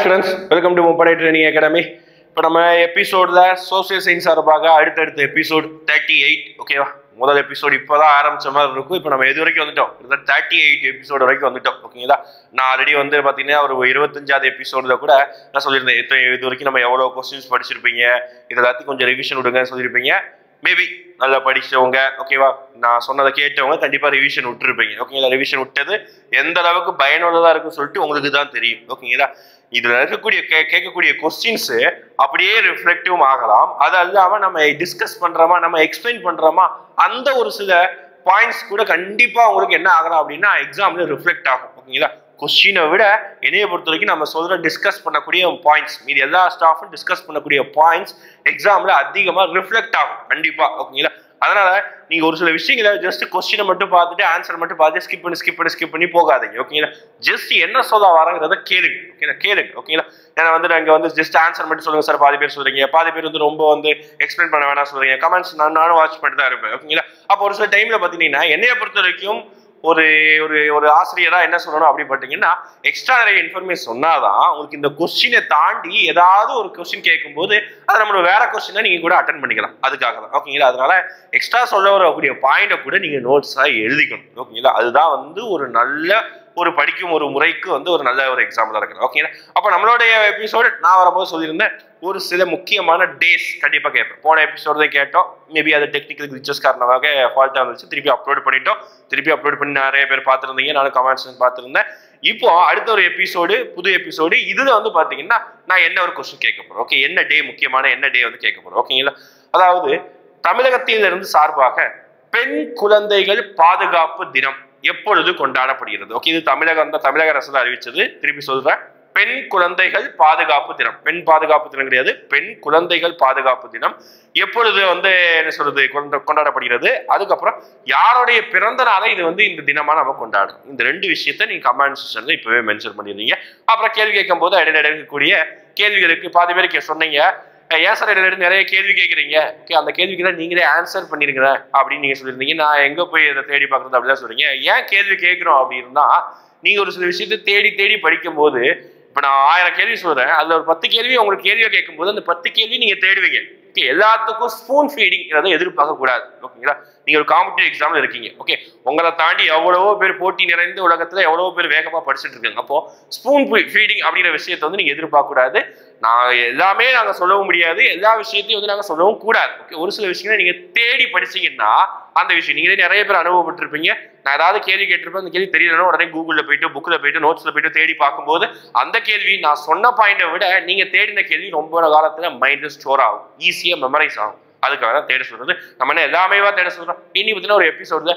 Students welcome to முப்படை training academy இப்போ நம்ம எபிசோடில் சோசியல் சயின்ஸ் சார்பாக அடுத்தடுத்த எபிசோட் தேர்ட்டி எயிட் ஓகேவா முதல் எபிசோட் இப்போ தான் ஆரம்பிச்ச மாதிரி இருக்கும் இப்போ நம்ம எது வரைக்கும் வந்துட்டோம் கிட்டத்தட்ட தேர்ட்டி எயிட் எபிசோடு வரைக்கும் வந்துட்டோம் ஓகேங்களா நான் ஆல்ரெடி வந்து பார்த்தீங்கன்னா ஒரு இருபத்தஞ்சாவது எபிசோடில் கூட நான் சொல்லியிருந்தேன் இது இது வரைக்கும் நம்ம எவ்வளோ கொஸ்டின்ஸ் படிச்சிருப்பீங்க இது எல்லாத்தையும் கொஞ்சம் ரிவிஷன் விடுங்கன்னு சொல்லியிருப்பீங்க மேபி நல்லா படிச்சவங்க ஓகேவா நான் சொன்னதை கேட்டவங்க கண்டிப்பாக ரிவிஷன் விட்டுருப்பீங்க ஓகேங்களா ரிவிஷன் விட்டது எந்த அளவுக்கு பயனுள்ளதாக இருக்குன்னு சொல்லிட்டு உங்களுக்கு தான் தெரியும் ஓகேங்களா இதுல இருக்கக்கூடிய கே கேட்கக்கூடிய கொஸ்டின்ஸ் அப்படியே ரிஃப்ளெக்டிவும் ஆகலாம் அது இல்லாம நம்ம டிஸ்கஸ் பண்றோமா நம்ம எக்ஸ்பிளைன் பண்றோமா அந்த ஒரு சில பாயிண்ட்ஸ் கூட கண்டிப்பா உங்களுக்கு என்ன ஆகலாம் அப்படின்னா எக்ஸாம்ல ரிஃப்ளெக்ட் ஆகும் ஓகேங்களா கொஸ்டினை விட என்னைய பொறுத்த வரைக்கும் நம்ம சொல்ற டிஸ்கஸ் பண்ணக்கூடிய பாயிண்ட்ஸ் மீது எல்லா ஸ்டாஃபும் டிஸ்கஸ் பண்ணக்கூடிய பாயிண்ட்ஸ் எக்ஸாம்ல அதிகமா ரிஃப்ளெக்ட் ஆகும் கண்டிப்பா ஓகேங்களா அதனால நீங்க ஒரு சில விஷயங்களை ஜஸ்ட் கொஸ்டினை மட்டும் பார்த்துட்டு ஆன்சர் மட்டும் பார்த்து ஸ்கிப் பண்ணி ஸ்கிப் பண்ணி ஸ்கிப் பண்ணி போகாதீங்க ஓகேங்களா ஜஸ்ட் என்ன சொல்ல வரங்கிறத கேளுங்க ஓகேங்களா கேளுங்க ஓகேங்களா ஏன்னா வந்து நாங்க வந்து ஜஸ்ட் ஆன்சர் மட்டும் சொல்லுங்க சார் பாதி பேர் சொல்றீங்க பாதி பேர் வந்து ரொம்ப வந்து எக்ஸ்பிளைன் பண்ண வேணாம் சொல்றீங்க கமெண்ட்ஸ் நான் நானும் வாட்ச் பண்ணிட்டு தான் இருப்பேன் ஓகேங்களா அப்போ ஒரு சில டைம்ல பாத்தீங்கன்னா என்னைய பொறுத்த வரைக்கும் ஒரு ஒரு ஒரு ஆசிரியரா என்ன சொல்லணும் அப்படி பார்த்தீங்கன்னா எக்ஸ்ட்ரா நிறைய இன்ஃபர்மேஷன் சொன்னாதான் உங்களுக்கு இந்த கொஸ்டினை தாண்டி ஏதாவது ஒரு கொஸ்டின் கேட்கும்போது அதை நம்மளோட வேற கொஸ்டினை நீங்க கூட அட்டன் பண்ணிக்கலாம் அதுக்காக தான் ஓகேங்களா அதனால எக்ஸ்ட்ரா சொல்ல வரக்கூடிய பாயிண்டை கூட நீங்க நோட்ஸா எழுதிக்கணும் ஓகேங்களா அதுதான் வந்து ஒரு நல்ல ஒரு படிக்கும் ஒரு முறைக்கு வந்து ஒரு நல்ல ஒரு எக்ஸாம்பிளா இருக்குது ஓகேங்களா அப்போ நம்மளுடைய எபிசோடு நான் வரும்போது சொல்லியிருந்தேன் ஒரு சில முக்கியமான டேஸ் கண்டிப்பாக கேட்பேன் போன எபிசோடு தான் கேட்டோம் மேபி அது டெக்னிக்கல் கிளிச்சஸ் காரணமாக ஃபால்ட்டாக இருந்துச்சு திருப்பி அப்லோட் பண்ணிட்டோம் திருப்பி அப்லோட் பண்ணி நிறைய பேர் பார்த்துருந்தீங்க நானும் கமெண்ட்ஸ் பார்த்துருந்தேன் இப்போ அடுத்த ஒரு எபிசோடு புது எபிசோடு இதுல வந்து பாத்தீங்கன்னா நான் என்ன ஒரு கொஸ்டின் கேட்க போறேன் ஓகே என்ன டே முக்கியமான என்ன டே வந்து கேட்க போறேன் ஓகேங்களா அதாவது தமிழகத்திலிருந்து சார்பாக பெண் குழந்தைகள் பாதுகாப்பு தினம் எப்பொழுது கொண்டாடப்படுகிறது ஓகே இது தமிழக அந்த தமிழக அரசு தான் அறிவிச்சது திருப்பி சொல்றேன் பெண் குழந்தைகள் பாதுகாப்பு தினம் பெண் பாதுகாப்பு தினம் கிடையாது பெண் குழந்தைகள் பாதுகாப்பு தினம் எப்பொழுது வந்து என்ன சொல்றது கொண்ட- கொண்டாடப்படுகிறது அதுக்கப்புறம் யாருடைய பிறந்த நாளை இது வந்து இந்த தினமா நம்ம கொண்டாடுறோம் இந்த ரெண்டு விஷயத்த நீங்க கமெண்ட் செக்ஷன்ல இப்பவே மென்ஷன் பண்ணிருந்தீங்க அப்புறம் கேள்வி கேட்கும் போது இடையில இருக்கக்கூடிய கேள்விகளுக்கு பாதி பேர் கே- சொன்னீங்க அஹ் ஏன் சார் இடையில நிறைய கேள்வி கேட்குறீங்க ஓகே அந்த கேள்விக்கு தான் நீங்களே ஆன்சர் பண்ணிருங்க அப்படின்னு நீங்க சொல்லியிருந்தீங்க நான் எங்க போய் அதை தேடி பார்க்கறது அப்படிதான் சொல்றீங்க ஏன் கேள்வி கேட்கிறோம் அப்படின்னா நீங்க ஒரு சில விஷயத்தை தேடி தேடி படிக்கும்போது இப்ப நான் ஆயிரம் கேள்வி சொல்றேன் அதுல ஒரு பத்து கேள்வி உங்களுக்கு கேள்வியை கேட்கும்போது அந்த பத்து கேள்வி நீங்க தேடுவீங்க ஓகே எல்லாத்துக்கும் ஸ்பூன் ஃபீடிங்கிறத எதிர்பார்க்க கூடாது ஓகேங்களா நீங்க ஒரு காம்படிட்டிவ் எக்ஸாம்ல இருக்கீங்க ஓகே உங்களை தாண்டி எவ்வளவோ பேர் போட்டி நிறைந்த உலகத்துல எவ்வளவோ பேர் வேகமா படிச்சுட்டு இருக்காங்க அப்போ ஸ்பூன் ஃபீடிங் அப்படிங்கிற விஷயத்தை வந்து நீங்க எதிர்பார்க்க கூடாது நான் எல்லாமே நாங்க சொல்லவும் முடியாது எல்லா விஷயத்தையும் வந்து நாங்க சொல்லவும் கூடாது ஓகே ஒரு சில விஷயங்களை நீங்க தேடி படிச்சீங்கன்னா அந்த விஷயம் நீங்களே நிறைய பேர் அனுபவப்பட்டிருப்பீங்க நான் ஏதாவது கேள்வி கேட்டிருப்பேன் அந்த கேள்வி தெரியலன்னா உடனே கூகுள்ல போயிட்டு புக்ல போயிட்டு நோட்ஸ்ல போயிட்டு தேடி பார்க்கும்போது அந்த கேள்வி நான் சொன்ன பாயிண்டை விட நீங்க தேடின கேள்வி ரொம்ப காலத்துல மைண்ட்ல ஸ்டோர் ஆகும் ஈஸியா மெமரைஸ் ஆகும் அதுக்காக தான் தேட சொல்றது நம்ம என்ன எல்லாமேவா தேட சொல்றோம் இனி பத்தின ஒரு எபிசோட்ல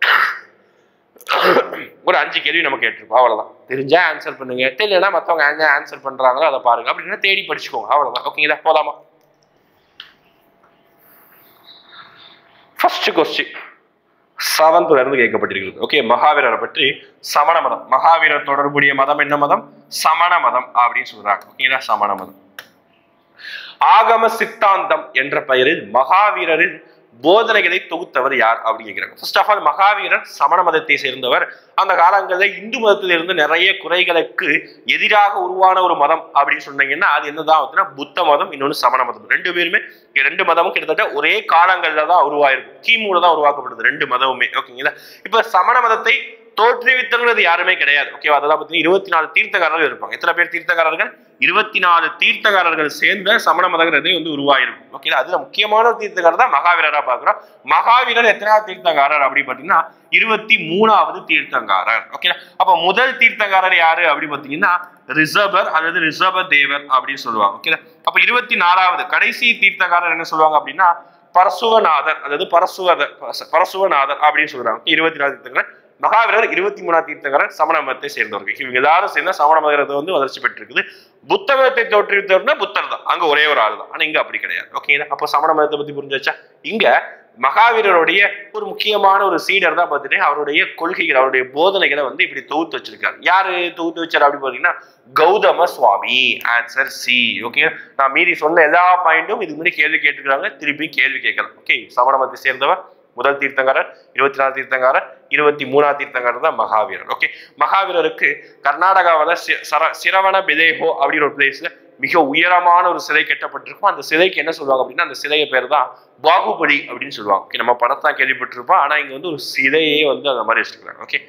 ஒரு அஞ்சு கேள்வி நம்ம கேட்டிருப்போம் அவ்வளவுதான் தெரிஞ்சா ஆன்சர் பண்ணுங்க தெரியலனா மத்தவங்க என்ன ஆன்சர் பண்றாங்களோ அதை பாருங்க அப்படின்னா தேடி படிச்சுக்கோங்க அவ்வளவுதான் ஓகேங்களா போலாமா ஃபர்ஸ்ட் கொஸ்டின் செவன்த்ல இருந்து கேட்கப்பட்டிருக்கிறது ஓகே மகாவீரரை பற்றி சமண மதம் மகாவீரர் தொடர்புடைய மதம் என்ன மதம் சமண மதம் அப்படின்னு சொல்றாங்க ஓகேங்களா சமண மதம் ஆகம சித்தாந்தம் என்ற பெயரில் மகாவீரரின் போதனைகளை தொகுத்தவர் யார் அப்படின்னு கேட்கிறாங்க ஃபர்ஸ்ட் ஆஃப் ஆல் மகாவீரர் சமண மதத்தை சேர்ந்தவர் அந்த காலங்களில் இந்து மதத்திலிருந்து நிறைய குறைகளுக்கு எதிராக உருவான ஒரு மதம் அப்படின்னு சொன்னீங்கன்னா அது என்னதான் அப்படின்னா புத்த மதம் இன்னொன்று சமண மதம் ரெண்டு பேருமே ரெண்டு மதமும் கிட்டத்தட்ட ஒரே காலங்கள்ல தான் உருவாயிருக்கும் கிமுல தான் உருவாக்கப்படுது ரெண்டு மதமுமே ஓகேங்களா இப்ப சமண மதத்தை தோற்றுவித்தவங்கிறது யாருமே கிடையாது ஓகேவா அதெல்லாம் பார்த்தீங்கன்னா இருபத்தி நாலு தீர்த்தக்காரர்கள் இருப்பாங்க எத்தனை பேர் தீர்த்தக்காரர்கள் இருபத்தி நாலு தீர்த்தக்காரர்கள் சேர்ந்த சமண மதங்கிறதே வந்து உருவாயிருக்கும் ஓகேங்களா அதுல முக்கியமான ஒரு தீர்த்தக்காரர் தான் மகாவீரரா பாக்குறோம் மகாவீரர் எத்தனாவது தீர்த்தங்காரர் அப்படின்னு பாத்தீங்கன்னா இருபத்தி மூணாவது தீர்த்தங்காரர் ஓகேங்களா அப்ப முதல் தீர்த்தங்காரர் யாரு அப்படின்னு பாத்தீங்கன்னா ரிசர்வர் அல்லது ரிசர்வ தேவர் அப்படின்னு சொல்லுவாங்க ஓகேங்களா அப்ப இருபத்தி நாலாவது கடைசி தீர்த்தங்காரர் என்ன சொல்லுவாங்க அப்படின்னா பரசுவநாதர் அதாவது பரசுவதர் பரசுவநாதர் அப்படின்னு சொல்றாங்க இருபத்தி நாலு தீர்த்தங்காரர் மகாவீரர் இருபத்தி மூணாம் தீர்த்தங்கரர் சமண மதத்தை சேர்ந்தவர்கள் இவங்க எல்லாரும் சேர்ந்த சமண மதத்தை வந்து வளர்ச்சி பெற்றிருக்குது புத்த மதத்தை தோற்றுவித்தவர்னா புத்தர் தான் அங்க ஒரே ஒரு ஆள் தான் ஆனா இங்க அப்படி கிடையாது ஓகேங்களா அப்போ சமண மதத்தை பத்தி புரிஞ்சாச்சா இங்க மகாவீரருடைய ஒரு முக்கியமான ஒரு சீடர் தான் பார்த்துட்டு அவருடைய கொள்கைகள் அவருடைய போதனைகளை வந்து இப்படி தொகுத்து வச்சிருக்காரு யாரு தொகுத்து வச்சார் அப்படின்னு பாத்தீங்கன்னா Gautama Swami answer C okay நான் மீறி சொன்ன எல்லா பாயிண்டும் இதுக்கு முன்னாடி கேள்வி கேட்டுக்கிறாங்க திருப்பி கேள்வி கேட்கலாம் ஓகே சமண மதத்தை சேர்ந்தவர் முதல் தீர்த்தங்காரர் இருபத்தி நாலு தீர்த்தங்காரர் இருபத்தி மூணாவது தீர்த்தங்காரர் தான் மகாவீரர் ஓகே மகாவீரருக்கு கர்நாடகாவில் சி- சர சிரவண பிதேகோ அப்படின்ற ஒரு பிளேஸ்ல மிக உயரமான ஒரு சிலை கட்டப்பட்டிருக்கும் அந்த சிலைக்கு என்ன சொல்லுவாங்க அப்படின்னா அந்த சிலைய பேர் தான் பாகுபலி அப்படின்னு சொல்லுவாங்க ஓகே நம்ம படத்தான் கேள்விப்பட்டிருப்போம் ஆனா இங்க வந்து ஒரு சிலையே வந்து அந்த மாதிரி வச்சிருக்காங்க okay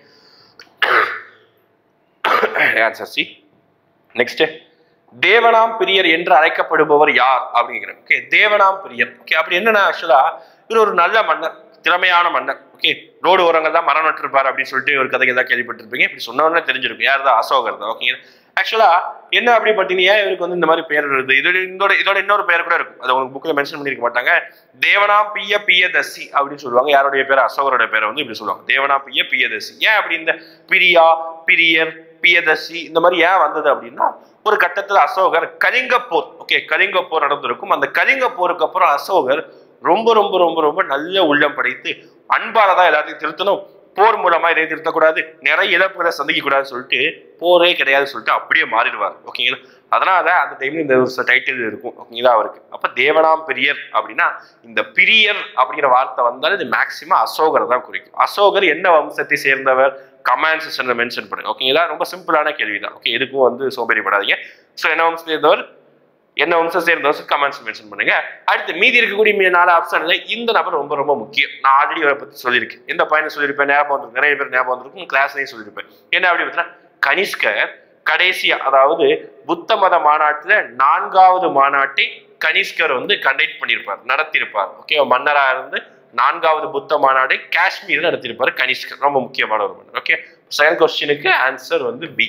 answer C next Devanampriya என்று அழைக்கப்படுபவர் யார் அப்படிங்கிற ஓகே தேவனாம் பிரியர் ஓகே அப்படி என்னன்னா ஆக்சுவலா இவர் ஒரு நல்ல மன்னர் திறமையான மன்னர் ஓகே ரோடு ஓரங்கள் தான் மரம் நட்டிருப்பார் அப்படின்னு சொல்லிட்டு ஒரு கதைகள் தான் கேள்விப்பட்டிருப்பீங்க இப்படி சொன்னவொடனே தெரிஞ்சிருக்கும் யார் தான் அசோகர் தான் ஓகே ஆக்சுவலா என்ன அப்படி பார்த்தீங்கன்னா இவருக்கு வந்து இந்த மாதிரி பேர் வருது இதோட இதோட இதோட இன்னொரு பேர் கூட இருக்கும் அது உங்களுக்கு புக்கில் மென்ஷன் பண்ணிருக்க மாட்டாங்க தேவனாம் பிய பியதசி அப்படின்னு சொல்லுவாங்க யாருடைய பேர் அசோகரோட பேரை வந்து இப்படி சொல்லுவாங்க தேவனாம் பிய பியதசி ஏன் அப்படி இந்த பிரியா பிரியர் பியதசி இந்த மாதிரி ஏன் வந்தது அப்படின்னா ஒரு கட்டத்துல அசோகர் கலிங்க போர் ஓகே கலிங்க போர் நடந்திருக்கும் அந்த கலிங்க போருக்கு அப்புறம் அசோகர் ரொம்ப ரொம்ப ரொம்ப ரொம்ப நல்ல உள்ளம் படைத்து அன்பால தான் எல்லாத்தையும் திருத்தணும் போர் மூலமா இதையும் திருத்தக்கூடாது நிறைய இழப்புகளை சந்திக்க கூடாதுன்னு சொல்லிட்டு போரே கிடையாதுன்னு சொல்லிட்டு அப்படியே மாறிடுவார் ஓகேங்களா அதனால அந்த டைம்ல இந்த ஒரு டைட்டில் இருக்கும் ஓகேங்களா அவருக்கு அப்ப தேவனாம் பிரியர் அப்படின்னா இந்த பிரியர் அப்படிங்கிற வார்த்தை வந்தாலும் இது மேக்சிமம் அசோகர் தான் குறிக்கும் அசோகர் என்ன வம்சத்தை சேர்ந்தவர் கமெண்ட் செஷன்ல மென்ஷன் பண்ணுங்க ஓகேங்களா ரொம்ப சிம்பிளான கேள்வி தான் ஓகே எதுக்கும் வந்து சோம்பேறிப்படாதீங்க ஸோ என்ன வம்சத்தை சேர்ந்தவர் என்ன வம்சம் சேர்ந்தவர் கமெண்ட்ஸ் மென்ஷன் பண்ணுங்க அடுத்து மீதி இருக்கக்கூடிய மீதி நாலு ஆப்ஷன்ல இந்த நபர் ரொம்ப ரொம்ப முக்கியம் நான் ஆல்ரெடி இவரை பத்தி சொல்லியிருக்கேன் எந்த பையனை சொல்லியிருப்பேன் ஞாபகம் வந்திருக்கு நிறைய பேர் ஞாபகம் வந்திருக்கும் கிளாஸ்லையும் சொல்லியிருப்பேன் என்ன அப்படி பார்த்தீங்கன்னா கனிஷ்கர் கடைசியா அதாவது புத்த மத மாநாட்டுல நான்காவது மாநாட்டை கனிஷ்கர் வந்து கண்டக்ட் பண்ணியிருப்பார் நடத்தியிருப்பார் ஓகே மன்னரா இருந்து நான்காவது புத்த மாநாடு காஷ்மீர் நடத்தியிருப்பாரு கனிஷ்கர் ரொம்ப முக்கியமான ஒரு மன்னர் ஓகே செகண்ட் கொஸ்டினுக்கு ஆன்சர் வந்து பி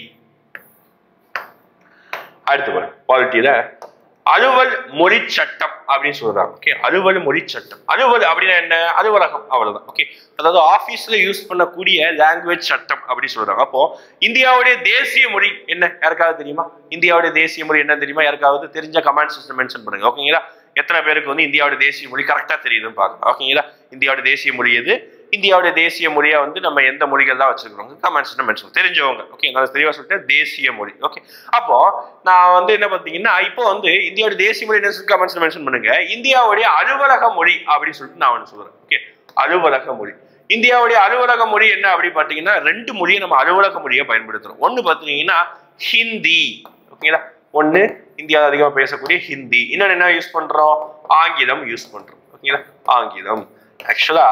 அடுத்து பாருங்க பாலிட்டியில அலுவல் மொழி சட்டம் அப்படின்னு சொல்றாங்க ஓகே அலுவல் மொழி சட்டம் அலுவல் அப்படின்னா என்ன அலுவலகம் அவ்வளவுதான் ஓகே அதாவது ஆபீஸ்ல யூஸ் பண்ணக்கூடிய லாங்குவேஜ் சட்டம் அப்படி சொல்றாங்க அப்போ இந்தியாவுடைய தேசிய மொழி என்ன யாருக்காவது தெரியுமா இந்தியாவுடைய தேசிய மொழி என்ன தெரியுமா யாருக்காவது தெரிஞ்ச கமெண்ட்ஸ் மென்ஷன் பண்ணுங்க ஓகேங்களா எத்தனை பேருக்கு வந்து இந்தியாவுடைய தேசிய மொழி கரெக்டா தெரியுதுன்னு பார்க்கலாம் ஓகேங்களா இந்தியாவுடைய தேசிய மொழி எது இந்தியாவுடைய தேசிய மொழியா வந்து நம்ம எந்த மொழிகள் தான் வச்சிருக்கிறோம் கமெண்ட்ஸ் மென்ஷன் தெரிஞ்சவங்க ஓகே நான் தெளிவா சொல்லிட்டேன் தேசிய மொழி ஓகே அப்போ நான் வந்து என்ன பார்த்தீங்கன்னா இப்போ வந்து இந்தியாவுடைய தேசிய மொழி என்ன கமெண்ட்ஸ் மென்ஷன் பண்ணுங்க இந்தியாவுடைய அலுவலக மொழி அப்படின்னு சொல்லிட்டு நான் ஒன்று சொல்றேன் ஓகே அலுவலக மொழி இந்தியாவுடைய அலுவலக மொழி என்ன அப்படின்னு பார்த்தீங்கன்னா ரெண்டு மொழியை நம்ம அலுவலக மொழியை பயன்படுத்துறோம் ஒன்று பார்த்தீங்கன்னா ஹிந்தி ஓகேங்களா ஒன்று இந்தியாவில் அதிகமாக பேசக்கூடிய ஹிந்தி இன்னொன்று என்ன யூஸ் பண்றோம் ஆங்கிலம் யூஸ் பண்றோம் ஓகேங்களா ஆங்கிலம் ஆக்சுவலா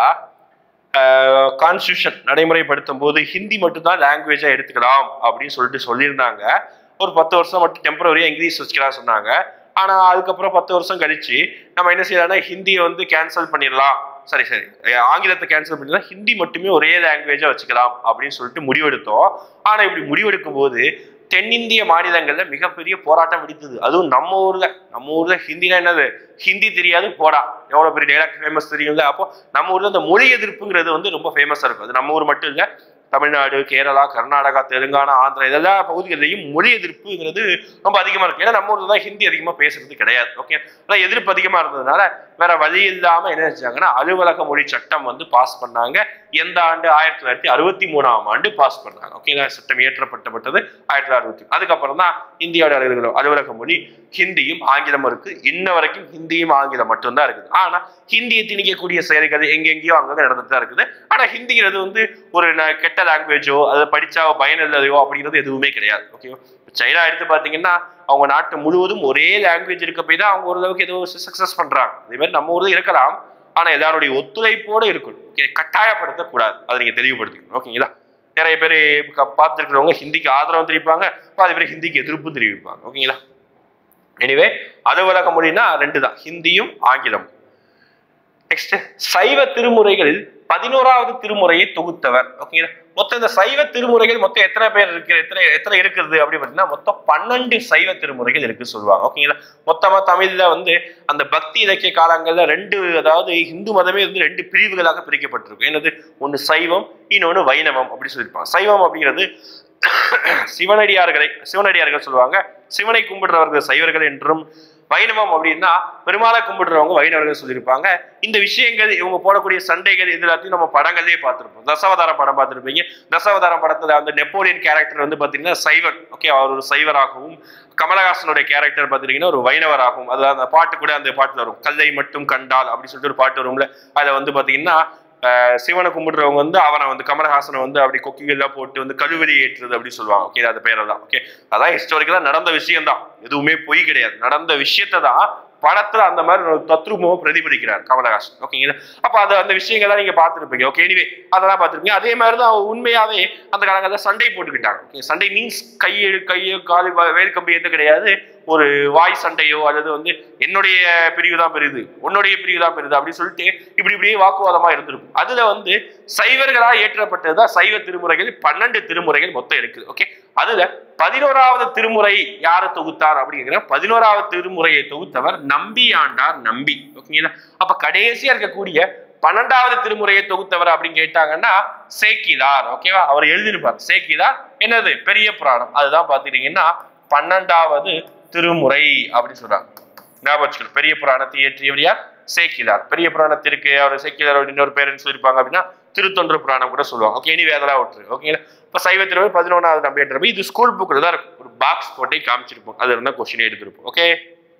கான்ஸ்டியூஷன் நடைமுறைப்படுத்தும் போது ஹிந்தி மட்டும்தான் லாங்குவேஜா எடுத்துக்கலாம் அப்படின்னு சொல்லிட்டு சொல்லியிருந்தாங்க ஒரு பத்து வருஷம் மட்டும் டெம்பரவரியா இங்கிலீஷ் வச்சுக்கலாம் சொன்னாங்க ஆனா அதுக்கப்புறம் பத்து வருஷம் கழிச்சு நம்ம என்ன செய்யலாம்னா ஹிந்தியை வந்து கேன்சல் பண்ணிடலாம் சரி சரி அஹ் ஆங்கிலத்தை கேன்சல் பண்ணிடலாம் ஹிந்தி மட்டுமே ஒரே லாங்குவேஜா வச்சுக்கலாம் அப்படின்னு சொல்லிட்டு முடிவெடுத்தோம் ஆனா இப்படி முடிவெடுக்கும் போது தென்னிந்திய மாநிலங்கள்ல மிகப்பெரிய போராட்டம் வெடித்தது அதுவும் நம்ம ஊர்ல நம்ம ஊர்ல ஹிந்தினா என்னது ஹிந்தி தெரியாது போடா எவ்வளவு பெரிய டைலாக் ஃபேமஸ் தெரியும்ல அப்போ நம்ம ஊர்ல இந்த மொழி எதிர்ப்புங்கிறது வந்து ரொம்ப ஃபேமஸா இருக்கும் அது நம்ம ஊர் மட்டும் இல்ல தமிழ்நாடு கேரளா கர்நாடகா தெலுங்கானா ஆந்திரா இதெல்லா பகுதிகளிலையும் மொழி எதிர்ப்புங்கிறது ரொம்ப அதிகமா இருக்கு ஏன்னா நம்ம ஊர்ல தான் ஹிந்தி அதிகமா பேசுறது கிடையாது ஓகே அதான் எதிர்ப்பு அதிகமா இருந்ததுனால வேற வழி இல்லாம என்ன செஞ்சாங்கன்னா அலுவலக மொழி சட்டம் வந்து பாஸ் பண்ணாங்க எந்த ஆண்டு ஆயிரத்தி தொள்ளாயிரத்தி அறுபத்தி மூணாம் ஆண்டு பாஸ் பண்ணாங்க ஓகேங்களா சட்டம் இயற்றப்பட்டப்பட்டது ஆயிரத்தி தொள்ளாயிரத்தி அறுபத்தி அதுக்கப்புறம் தான் இந்தியாவோட அலுவலக அலுவலக மொழி ஹிந்தியும் ஆங்கிலமும் இருக்கு இன்ன வரைக்கும் ஹிந்தியும் ஆங்கிலம் மட்டும்தான் இருக்குது ஆனா ஹிந்தியை திணிக்கக்கூடிய செயல்கள் எங்கெங்கேயோ அங்கங்க நடந்துட்டு தான் இருக்குது ஆனா ஹிந்திங்கிறது வந்து ஒரு ந- கெட்ட லாங்குவேஜோ அதை படிச்சா பயனில்லதையோ அப்படிங்கிறது எதுவுமே கிடையாது ஓகேவா சைனா எடுத்து பாத்தீங்கன்னா அவங்க நாட்டு முழுவதும் ஒரே லாங்குவேஜ் இருக்க போய் தான் அவங்க ஓரளவுக்கு ஏதோ சக்சஸ் பண்றாங்க அதே மாதிரி நம்ம ஊர்ல இருக்கலாம் ஆனா எல்லாருடைய ஒத்துழைப்போட இருக்கணும் ஓகே கட்டாயப்படுத்தக்கூடாது அதை நீங்க தெளிவுபடுத்திக்கணும் ஓகேங்களா நிறைய பேர் பார்த்துருக்கிறவங்க ஹிந்திக்கு ஆதரவு தெரிவிப்பாங்க பாதி பேர் ஹிந்திக்கு எதிர்ப்பு தெரிவிப்பாங்க ஓகேங்களா எனிவே அலுவலக மொழினா ரெண்டு தான் ஹிந்தியும் ஆங்கிலமும் நெக்ஸ்ட் சைவ திருமுறைகளில் பதினோராவது திருமுறையை தொகுத்தவர் ஓகேங்களா மொத்தம் இந்த சைவ திருமுறைகள் மொத்தம் எத்தனை பேர் இருக்கு எத்தனை எத்தனை இருக்குது அப்படின்னு பார்த்தீங்கன்னா மொத்தம் பன்னெண்டு சைவ திருமுறைகள் இருக்கு சொல்லுவாங்க ஓகேங்களா மொத்தமா தமிழ்ல வந்து அந்த பக்தி இலக்கிய காலங்கள்ல ரெண்டு அதாவது இந்து மதமே வந்து ரெண்டு பிரிவுகளாக பிரிக்கப்பட்டிருக்கும் என்னது ஒன்று சைவம் இன்னொன்று வைணவம் அப்படி சொல்லியிருப்பாங்க சைவம் அப்படிங்கிறது சிவனடியார்களை சிவனடியார்கள் சொல்லுவாங்க சிவனை கும்பிடுறவர்கள் சைவர்கள் என்றும் வைணவம் அப்படின்னா பெருமாளை கும்பிடுறவங்க வைணவர்கள் சொல்லியிருப்பாங்க இந்த விஷயங்கள் இவங்க போடக்கூடிய சண்டைகள் இது எல்லாத்தையும் நம்ம படங்கள்லயே பார்த்திருப்போம் தசாவதாரம் படம் பார்த்திருப்பீங்க தசாவதாரம் படத்துல அந்த நெப்போலியன் கேரக்டர் வந்து பாத்தீங்கன்னா சைவன் ஓகே அவர் ஒரு சைவராகவும் கமலஹாசனுடைய கேரக்டர் பார்த்துட்டீங்கன்னா ஒரு வைணவராகவும் அது அந்த பாட்டு கூட அந்த பாட்டுல வரும் கல்லை மட்டும் கண்டால் அப்படி சொல்லிட்டு ஒரு பாட்டு வரும்ல அதுல வந்து பாத்தீங்கன்னா ஆஹ் சிவனை கும்பிடுறவங்க வந்து அவனை வந்து கமலஹாசனை வந்து அப்படி கொக்கிகள்லாம் போட்டு வந்து கழுவறி ஏற்றுறது அப்படின்னு சொல்லுவாங்க ஓகே அது பேரெல்லாம் ஓகே அதான் ஹிஸ்டாரிக்கலா நடந்த விஷயம் தான் எதுவுமே பொய் கிடையாது நடந்த விஷயத்தை தான் படத்துல அந்த மாதிரி ஒரு தத்ரூபமா பிரதிபலிக்கிறார் கமலஹாசன் ஓகேங்களா அப்ப அது அந்த விஷயங்கள்லாம் நீங்க பார்த்துருப்பீங்க ஓகே எனிவே அதெல்லாம் பார்த்துருப்பீங்க அதே மாதிரி தான் அவங்க உண்மையாவே அந்த காலங்களில் சண்டை போட்டுக்கிட்டாங்க ஓகே சண்டை மீன்ஸ் கையை கையோ காலு வேல் கம்பி எது கிடையாது ஒரு வாய் சண்டையோ அல்லது வந்து என்னுடைய பிரிவு தான் பெரிது உன்னுடைய பிரிவு தான் பெரிது அப்படின்னு சொல்லிட்டு இப்படி இப்படியே வாக்குவாதமா இருந்திருக்கும் அதுல வந்து சைவர்களா ஏற்றப்பட்டதுதான் சைவ திருமுறைகள் பன்னெண்டு திருமுறைகள் மொத்தம் இருக்குது ஓகே அதுல பதினோராவது திருமுறை யாரை தொகுத்தார் அப்படிங்கிற பதினோராவது திருமுறையை தொகுத்தவர் நம்பி ஆண்டார் நம்பி ஓகேங்களா அப்ப கடைசியா இருக்கக்கூடிய பன்னெண்டாவது திருமுறையை தொகுத்தவர் அப்படின்னு கேட்டாங்கன்னா சேக்கிதார் ஓகேவா அவர் எழுதியிருப்பார் சேக்கிதார் என்னது பெரிய புராணம் அதுதான் பாத்துட்டீங்கன்னா பன்னெண்டாவது திருமுறை அப்படின்னு சொல்றாங்க ஞாபகம் வச்சுக்கணும். பெரிய புராணத்தை இயற்றியவர் யார் சேக்கிலார் பெரிய புராணத்திற்கு அவர் சேக்கிலார் இன்னொரு பேருன்னு சொல்லியிருப்பாங்க அப்படின்னா திருத்தொன்று புராணம் கூட சொல்லுவாங்க ஓகே இனி வேதெல்லாம் விட்டுரு ஓகேங்களா இப்போ சைவத்தில் பதினொன்றாவது நம்பிட்டு இது ஸ்கூல் புக்கில் தான் இருக்கும் ஒரு பாக்ஸ் போட்டே காமிச்சிருப்போம் அது இருந்தால் கொஸ்டின் எடுத்திருப்போம் ஓகே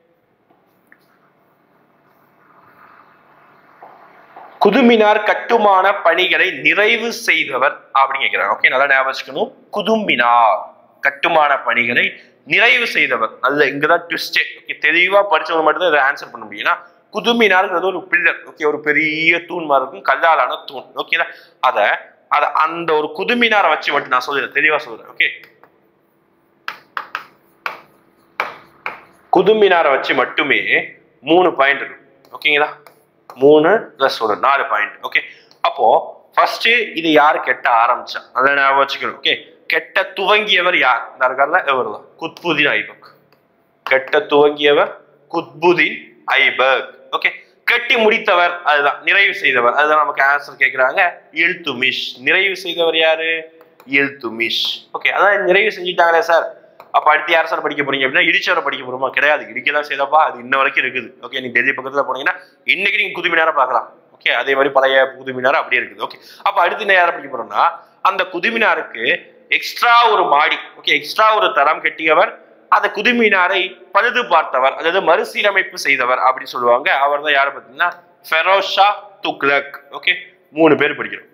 குதுமினார் கட்டுமான பணிகளை நிறைவு செய்தவர் அப்படின்னு கேட்கிறாங்க ஓகே நல்லா ஞாபகம் வச்சுக்கணும் குதும்பினார் கட்டுமான பணிகளை நிறைவு செய்தவர் அதுல இங்கதான் ட்விஸ்டே ஓகே தெளிவா படிச்சவங்க மட்டும்தான் இதை ஆன்சர் பண்ண முடியும்னா குதுமினார்ங்கிறது ஒரு பில்லர் ஓகே ஒரு பெரிய தூண் மாதிரி இருக்கும் கல்லாலான தூண் ஓகேங்களா அத அத அந்த ஒரு குதுமினாரை வச்சு மட்டும் நான் சொல்றேன் தெளிவா சொல்றேன் ஓகே குதுமினாரை வச்சு மட்டுமே மூணு பாயிண்ட் இருக்கு ஓகேங்களா மூணு பிளஸ் ஒன்று நாலு பாயிண்ட் ஓகே அப்போ ஃபர்ஸ்ட் இது யார் கெட்ட ஆரம்பிச்சா அதை ஞாபகம் வச்சுக்கணும் ஓகே கெட்ட துவங்கியவர் யார் இந்த இருக்கார்ல இவர் தான் குத்புதீன் ஐபக் கெட்ட துவங்கியவர் குத்புதீன் ஐபக் ஓகே கட்டி முடித்தவர் அதுதான் நிறைவு செய்தவர் அதுதான் நமக்கு ஆன்சர் கேட்குறாங்க இல்துமிஷ் நிறைவு செய்தவர் யாரு இல்துமிஷ் ஓகே அதான் நிறைவு செஞ்சுட்டாங்களே சார் அப்ப அடுத்து யார் சார் படிக்க போறீங்க அப்படின்னா இடிச்சவரை படிக்க போறோமா கிடையாது இடிக்கதான் செய்தப்பா அது இன்ன வரைக்கும் இருக்குது ஓகே நீங்க டெல்லி பக்கத்துல போனீங்கன்னா இன்னைக்கு நீங்க குதுமினார பார்க்கலாம் ஓகே அதே மாதிரி பழைய குதுமினார் அப்படியே இருக்குது ஓகே அப்ப அடுத்து என்ன யாரை படிக்க போறோம்னா அந்த குதுமினாருக்கு எக்ஸ்ட்ரா ஒரு மாடி ஓகே எக்ஸ்ட்ரா ஒரு தரம் கட்டியவர் அந்த குதுமினாரை பழுது பார்த்தவர் அதாவது மறுசீரமைப்பு செய்தவர் அப்படின்னு சொல்லுவாங்க அவர் தான் யாரை பார்த்தீங்கன்னா ஃபெரோஷா துக்லக் ஓகே மூணு பேர் படிக்கிறோம்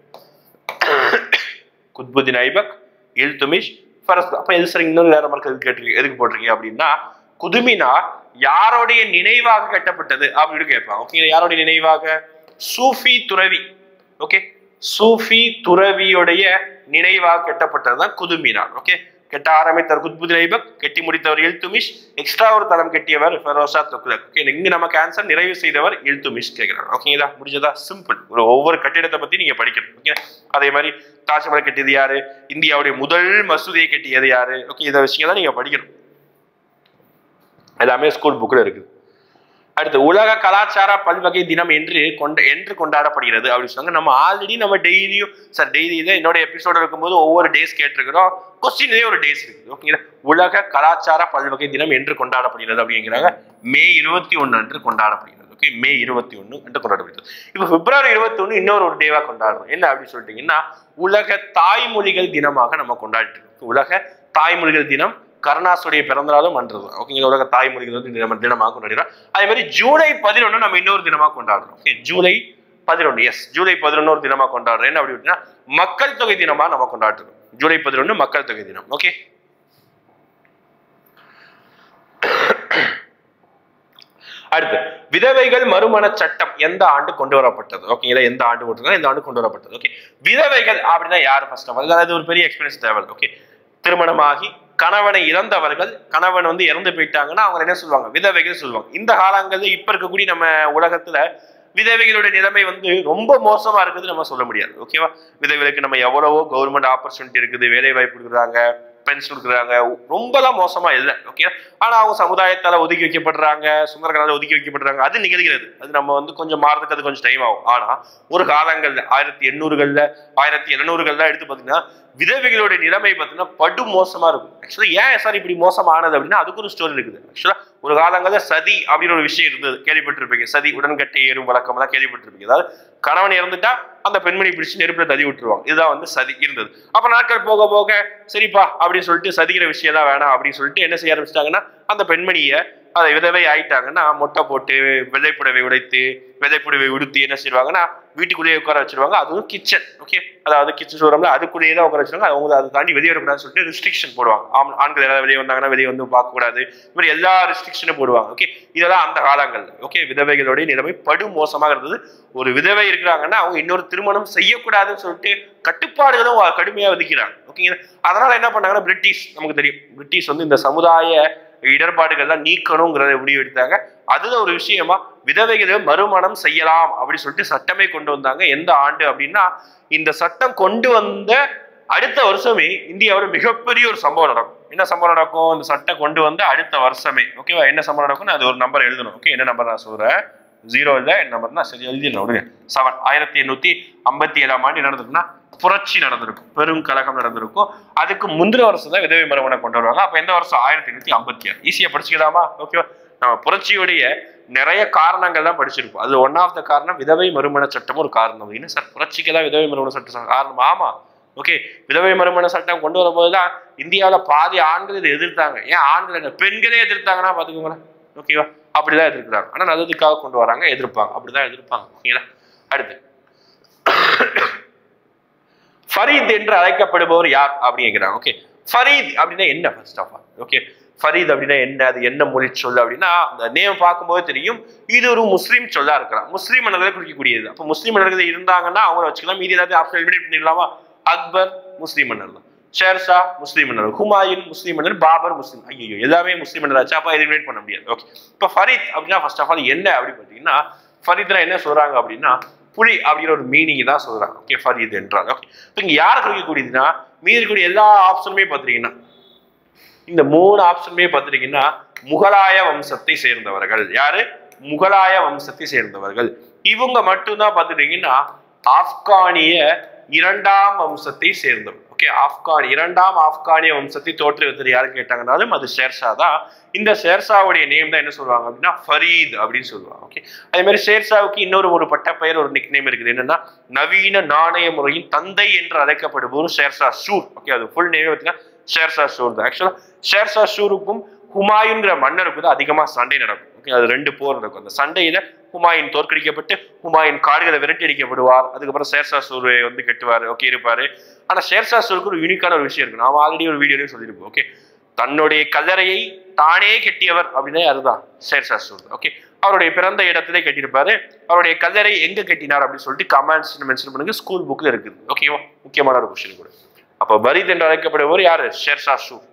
குத்புதீன் ஐபக் இல்துமிஷ் ஃபரஸ் அப்ப எது சார் இன்னொரு நேரம் மார்க் எதுக்கு கேட்டிருக்கீங்க எதுக்கு போட்டிருக்கீங்க அப்படின்னா குதுமினா யாருடைய நினைவாக கட்டப்பட்டது அப்படின்னு கேட்பாங்க ஓகே யாருடைய நினைவாக சூஃபி துறவி ஓகே சூஃபி துறவியுடைய நினைவாக கட்டப்பட்டது தான் குதுமினார் ஓகே கெட்ட ஆரம்பித்தவர் குத்புதீன் ஐபக் கெட்டி முடித்தவர் இல்துமிஷ் எக்ஸ்ட்ரா ஒரு தளம் கட்டியவர் ஃபெரோசா துக்லக் ஓகே இங்க நமக்கு ஆன்சர் நிறைவு செய்தவர் இல்துமிஷ் கேட்கிறாங்க ஓகேங்களா முடிஞ்சதா சிம்பிள் ஒரு ஒவ்வொரு கட்டிடத்தை பத்தி நீங்க படிக்கணும் ஓகே அதே மாதிரி தாஜ்மஹால் கட்டியது யாரு இந்தியாவுடைய முதல் மசூதியை கட்டியது யாரு ஓகே இதை விஷயம் தான் நீங்க படிக்கணும் எல்லாமே ஸ்கூல் புக்கில் இருக்குது அடுத்து உலக கலாச்சார பல்வகை தினம் என்று கொண்ட என்று கொண்டாடப்படுகிறது அப்படின்னு சொன்னாங்க நம்ம ஆல்ரெடி நம்ம டெய்லியும் சார் டெய்லி இதை என்னோட எபிசோடு இருக்கும்போது ஒவ்வொரு டேஸ் கேட்டிருக்கிறோம் கொஸ்டின்லேயே ஒரு டேஸ் இருக்குது ஓகேங்களா உலக கலாச்சார பல்வகை தினம் என்று கொண்டாடப்படுகிறது அப்படிங்கிறாங்க மே இருபத்தி ஒன்று அன்று கொண்டாடப்படுகிறது ஓகே மே இருபத்தி ஒன்று என்று கொண்டாடப்படுகிறது இப்போ பிப்ரவரி இருபத்தி ஒன்று இன்னொரு ஒரு டேவா கொண்டாடுறோம் என்ன அப்படின்னு சொல்லிட்டீங்கன்னா உலக தாய்மொழிகள் தினமாக நம்ம கொண்டாடிட்டு இருக்கோம் உலக தாய்மொழிகள் தினம் கருணாசுடைய பிறந்தநாளும் அன்றது ஓகேங்களா உலக தாய்மொழிகள் வந்து தினம் தினமாக கொண்டாடுறோம் அதே மாதிரி ஜூலை பதினொன்று நம்ம இன்னொரு தினமாக கொண்டாடுறோம் ஓகே ஜூலை பதினொன்று எஸ் ஜூலை பதினொன்று ஒரு தினமாக கொண்டாடுறோம் என்ன அப்படி அப்படின்னா மக்கள் தொகை தினமாக நம்ம கொண்டாடுறோம் ஜூலை பதினொன்று மக்கள் தொகை தினம் ஓகே அடுத்து விதவைகள் மறுமண சட்டம் எந்த ஆண்டு கொண்டு வரப்பட்டது ஓகேங்களா எந்த ஆண்டு போட்டுருக்கா எந்த ஆண்டு கொண்டு வரப்பட்டது ஓகே விதவைகள் அப்படின்னா யார் ஃபர்ஸ்ட் ஆஃப் அதாவது ஒரு பெரிய எக்ஸ்பீரியன்ஸ் தேவை ஓகே திருமணமாகி கணவனை இறந்தவர்கள் கணவன் வந்து இறந்து போயிட்டாங்கன்னா அவங்க என்ன சொல்லுவாங்க விதவைகள் சொல்லுவாங்க இந்த காலங்களில் இப்ப இருக்கக்கூடிய நம்ம உலகத்துல விதவைகளுடைய நிலைமை வந்து ரொம்ப மோசமா இருக்குது நம்ம சொல்ல முடியாது ஓகேவா விதவைகளுக்கு நம்ம எவ்வளவோ கவர்மெண்ட் ஆப்பர்ச்சுனிட்டி இருக்குது வேலை வாய்ப்பு கொடுக்குறாங்க பென்ஷன் கொடுக்குறாங்க ரொம்பலாம் மோசமா இல்லை ஓகே ஆனா அவங்க சமுதாயத்தால ஒதுக்கி வைக்கப்படுறாங்க சுந்தரங்களால ஒதுக்கி வைக்கப்படுறாங்க அது நிகழ்கிறது அது நம்ம வந்து கொஞ்சம் மாறதுக்கு அது கொஞ்சம் டைம் ஆகும் ஆனா ஒரு காலங்கள்ல ஆயிரத்தி எண்ணூறுகள்ல ஆயிரத்தி எழுநூறுகள்ல எடுத்து பாத்தீங்கன்னா விதவைகளுடைய நிலைமை பார்த்தீங்கன்னா படு மோசமா இருக்கும் ஆக்சுவலா ஏன் சார் இப்படி மோசமானது அப்படின்னா அதுக்கு ஒரு ஸ்டோரி இருக்குது ஆக்சுவலா ஒரு காலங்கள்ல சதி அப்படின்னு ஒரு விஷயம் இருந்தது கேள்விப்பட்டிருப்பீங்க சதி உடன்கட்டை ஏறும் வழக்கம் எல்லாம் கேள்விப்பட்டிருப்பீங்க அதாவது கணவன் இறந்துட்டா அந்த பெண்மணி பிடிச்சு நெருப்புல ததி விட்டுருவாங்க இதுதான் வந்து சதி இருந்தது அப்ப நாட்கள் போக போக சரிப்பா அப்படின்னு சொல்லிட்டு சதிக்கிற விஷயம் தான் வேணாம் அப்படின்னு சொல்லிட்டு என்ன செய்ய ஆரம்பிச்சிட்டாங்கன்னா அந்த பெண்மணியை அதை விதவை ஆயிட்டாங்கன்னா மொட்டை போட்டு விதைப்புடவை உடைத்து விதைப்புடவை உடுத்தி என்ன செய்வாங்கன்னா வீட்டுக்குள்ளேயே உட்கார வச்சிருவாங்க அதுவும் கிச்சன் ஓகே அதாவது கிச்சன் சொல்றோம்ல அதுக்குள்ளேயே தான் உட்கார வச்சிருவாங்க அவங்க அதை தாண்டி வெளியே வரக்கூடாதுன்னு சொல்லிட்டு ரெஸ்ட்ரிக்ஷன் போடுவாங்க ஆம் ஆண்கள் யாராவது வெளியே வந்தாங்கன்னா வெளியே வந்து பார்க்கக்கூடாது இந்த மாதிரி எல்லா ரெஸ்ட்ரிக்ஷனும் போடுவாங்க ஓகே இதெல்லாம் அந்த காலங்கள்ல ஓகே விதவைகளுடைய நிலைமை படு மோசமாக இருந்தது ஒரு விதவை இருக்கிறாங்கன்னா அவங்க இன்னொரு திருமணம் செய்யக்கூடாதுன்னு சொல்லிட்டு கட்டுப்பாடுகளும் கடுமையா விதிக்கிறாங்க ஓகேங்களா அதனால என்ன பண்ணாங்கன்னா பிரிட்டிஷ் நமக்கு தெரியும் பிரிட்டிஷ் வந்து இந்த சமுதாய இடர்பாடுகள்லாம் நீக்கணுங்கிறத முடிவு எடுத்தாங்க அதுல ஒரு விஷயமா விதவைகளை மறுமணம் செய்யலாம் அப்படின்னு சொல்லிட்டு சட்டமே கொண்டு வந்தாங்க எந்த ஆண்டு அப்படின்னா இந்த சட்டம் கொண்டு வந்த அடுத்த வருஷமே இந்தியாவோட மிகப்பெரிய ஒரு சம்பவம் நடக்கும் என்ன சம்பவம் நடக்கும் இந்த சட்டம் கொண்டு வந்த அடுத்த வருஷமே ஓகேவா என்ன சம்பவம் நடக்கும் அது ஒரு நம்பர் எழுதணும் ஓகே என்ன நம்பர் நான் சொல்றேன் ஜீரோ இல்லை என்ன நம்பர்னா சரி எழுதிடலாம் விடுங்க செவன் ஆயிரத்தி எண்ணூத்தி ஐம்பத்தி ஏழாம் ஆண்டு என்ன நடந்திருக்குன்னா புரட்சி நடந்திருக்கும் பெரும் கழகம் நடந்திருக்கும் அதுக்கு முந்தின வருஷம் தான் விதவை மறுமணம் கொண்டு வருவாங்க அப்ப எந்த வருஷம் ஆயிரத்தி எண்ணூத்தி ஐம்பத்தி ஆறு ஈஸியா படிச்சுக்கலாமா ஓகேவா நம்ம புரட்சியுடைய நிறைய காரணங்கள் தான் படிச்சிருப்போம் அது ஒன் ஆஃப் த காரணம் விதவை மறுமண சட்டம் ஒரு காரணம் என்ன சார் புரட்சிக்கு தான் விதவை மறுமண சட்டம் காரணம் ஆமா ஓகே விதவை மறுமண சட்டம் கொண்டு வரும்போது தான் இந்தியாவில் பாதி ஆண்கள் இதை எதிர்த்தாங்க ஏன் ஆண்கள் என்ன பெண்களே எதிர்த்தாங்கன்னா பாத்துக்கோங்களேன் ஓகேவா அப்படிதான் எதிர்க்கிறாங்க ஆனா நல்லதுக்காக கொண்டு வராங்க எதிர்ப்பாங்க அப்படிதான் எதிர்ப்பாங்க ஓகேங்களா அடுத்து ஃபரீத் என்று அழைக்கப்படுபவர் யார் அப்படின்னு கேட்கிறாங்க ஓகே ஃபரீத் அப்படின்னா என்ன first of all okay Farid அப்படின்னா என்ன அது என்ன மொழி சொல் அப்படின்னா அந்த நேம் பார்க்கும்போது தெரியும் இது ஒரு முஸ்லீம் சொல்லா இருக்கலாம் முஸ்லீம் மன்னர்களை குறிக்கக்கூடியது அப்போ முஸ்லீம் மன்னர்கள் இருந்தாங்கன்னா அவங்கள வச்சுக்கலாம் மீதி எல்லாத்தையும் ஆப்ஷன் எலிமினேட் பண்ணிடலாமா அக்பர் முஸ்லீம் மன்னர் தான் ஷேர்ஷா முஸ்லீம் மன்னர் ஹுமாயூன் முஸ்லீம் மன்னர் பாபர் முஸ்லீம் ஐயோ எல்லாமே முஸ்லீம் மன்னர் ஆச்சு அப்போ எலிமினேட் பண்ண முடியாது ஓகே இப்போ ஃபரீத் அப்படின்னா ஃபர்ஸ்ட் ஆஃப் ஆல் என்ன அப்படின்னு பார்த்தீங்கன்னா ஃபரீத்னா என்ன சொல்றாங்க அப்படின்னா புலி அப்படிங்கிற ஒரு மீனிங் தான் சொல்றாங்க ஓகே ஃபரீத் என்றாங்க ஓகே இப்போ இங்க யாரை குறிக்கக்கூடியதுன்னா மீதி இருக்கக்கூடிய எல்லா ஆப்ஷனுமே பார்த்துட்டீங்கன்னா இந்த மூணு ஆப்ஷனுமே பார்த்துட்டீங்கன்னா முகலாய வம்சத்தை சேர்ந்தவர்கள் யாரு முகலாய வம்சத்தை சேர்ந்தவர்கள் இவங்க மட்டும்தான் பார்த்துட்டீங்கன்னா ஆப்கானிய இரண்டாம் வம்சத்தை சேர்ந்தவர் ஓகே ஆப்கான் இரண்டாம் ஆப்கானிய வம்சத்தை தோற்றுவித்தது யாரு கேட்டாங்கன்னாலும் அது ஷேர்ஷா தான் இந்த ஷேர்ஷாவுடைய நேம் தான் என்ன சொல்லுவாங்க அப்படின்னா ஃபரீத் அப்படின்னு சொல்லுவாங்க ஓகே அதே மாதிரி ஷேர்ஷாவுக்கு இன்னொரு ஒரு பட்டப்பெயர் ஒரு நிக் நேம் இருக்குது என்னன்னா நவீன நாணய முறையின் தந்தை என்று அழைக்கப்படுபவர் ஷேர்ஷா ஷூர் ஓகே அது ஃபுல் நேம் பார்த்தீங்கன்னா ஷேர்ஷா ஷூர் தான் ஆக்சுவலா ஷேர்ஷா ஷூருக்கும் ஹுமாயூன்கிற மன்னருக்கு தான் அதிகமாக சண்டை நடக்கும் ஓகே அது ரெண்டு போர் நடக்கும் அந்த சண்டையில ஹுமாயூன் தோற்கடிக்கப்பட்டு ஹுமாயூன் காடுகளை விரட்டி அடிக்கப்படுவார் அதுக்கப்புறம் ஷேர்ஷா சூரை வந்து கட்டுவார் ஓகே இருப்பாரு ஆனா ஷேர்ஷா சூருக்கு ஒரு யூனிக்கான ஒரு விஷயம் இருக்கு நாம ஆல்ரெடி ஒரு வீடியோலையும் சொல்லியிருப்போம் ஓகே தன்னுடைய கல்லறையை தானே கட்டியவர் அப்படின்னா அதுதான் ஷேர்ஷா சூர் ஓகே அவருடைய பிறந்த இடத்திலே கட்டியிருப்பாரு அவருடைய கல்லறை எங்க கட்டினார் அப்படின்னு சொல்லிட்டு கமெண்ட்ஸ் மென்ஷன் பண்ணுங்க ஸ்கூல் புக்ல இருக்குது ஓகேவா முக்கியமான ஒரு கொஸ்டின் கூட அப்போ பரீத் என்று அழைக்கப்படுபவர் யாரு ஷேர்ஷா சூர்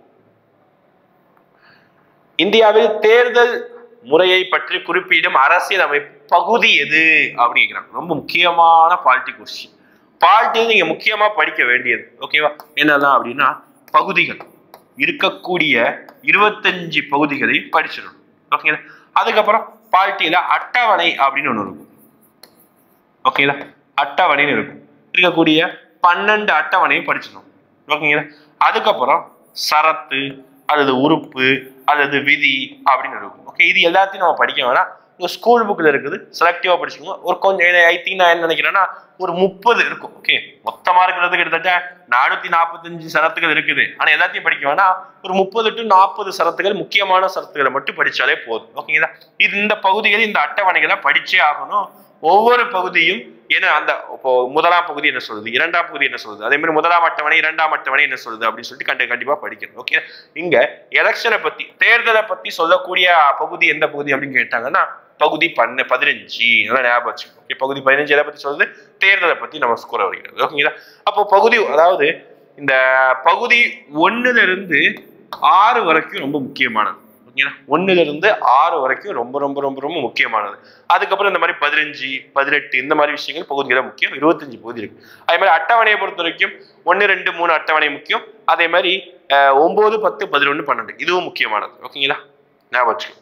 இந்தியாவில் தேர்தல் முறையை பற்றி குறிப்பிடும் அரசியல் அமைப்பு பகுதி எது அப்படின்னு கேட்கிறாங்க ரொம்ப முக்கியமான பாலிட்டி கொஸ்டின் பாலிட்டி நீங்க முக்கியமா படிக்க வேண்டியது ஓகேவா என்னதான் அப்படின்னா பகுதிகள் இருக்கக்கூடிய இருபத்தஞ்சு பகுதிகளை படிச்சிடணும் ஓகேங்களா அதுக்கப்புறம் பாலிட்டியில அட்டவணை அப்படின்னு ஒன்று இருக்கும் ஓகேங்களா அட்டவணைன்னு இருக்கும் இருக்கக்கூடிய பன்னெண்டு அட்டவணையும் படிச்சிடணும் ஓகேங்களா அதுக்கப்புறம் சரத்து அல்லது உறுப்பு அல்லது விதி அப்படின்னு இருக்கும் ஓகே இது எல்லாத்தையும் நம்ம படிக்க வேணாம் உங்க ஸ்கூல் புக்கில் இருக்குது செலக்டிவா படிச்சுக்கோங்க ஒரு கொஞ்சம் ஐ திங்க் நான் என்ன நினைக்கிறேன்னா ஒரு முப்பது இருக்கும் ஓகே மொத்தமா இருக்கிறது கிட்டத்தட்ட நானூத்தி நாற்பத்தஞ்சு சரத்துகள் இருக்குது ஆனா எல்லாத்தையும் படிக்க வேணாம் ஒரு முப்பது டு நாற்பது சரத்துகள் முக்கியமான சரத்துகளை மட்டும் படிச்சாலே போதும் ஓகேங்களா இது இந்த பகுதிகள் இந்த அட்டவணைகளை படிச்சே ஆகணும் ஒவ்வொரு பகுதியும் என்ன அந்த இப்போ முதலாம் பகுதி என்ன சொல்லுது இரண்டாம் பகுதி என்ன சொல்லுது அதே மாதிரி முதலாம் அட்டவணை இரண்டாம் அட்டவணை என்ன சொல்லுது அப்படின்னு சொல்லிட்டு கண்டு கண்டிப்பா படிக்கணும் ஓகே இங்க எலெக்ஷனை பத்தி தேர்தலை பத்தி சொல்லக்கூடிய பகுதி எந்த பகுதி அப்படின்னு கேட்டாங்கன்னா பகுதி பன்ன பதினஞ்சு நல்லா ஞாபகம் வச்சுக்கணும் ஓகே பகுதி பதினஞ்சு எதை பத்தி சொல்லுது தேர்தலை பத்தி நம்ம கூற வருகிறது ஓகேங்களா அப்போ பகுதி அதாவது இந்த பகுதி ஒண்ணுல இருந்து ஆறு வரைக்கும் ரொம்ப முக்கியமானது ஓகேங்களா ஒண்ணுல இருந்து ஆறு வரைக்கும் ரொம்ப ரொம்ப ரொம்ப ரொம்ப முக்கியமானது அதுக்கப்புறம் இந்த மாதிரி பதினஞ்சு பதினெட்டு இந்த மாதிரி விஷயங்கள் பகுதிகளை முக்கியம் இருபத்தஞ்சு பகுதி இருக்கு அதே மாதிரி அட்டவணையை பொறுத்த வரைக்கும் ஒன்று ரெண்டு மூணு அட்டவணை முக்கியம் அதே மாதிரி அஹ், ஒன்பது பத்து பதினொன்று பன்னெண்டு இதுவும் முக்கியமானது ஓகேங்களா ஞாபகம் வச்சுக்கோ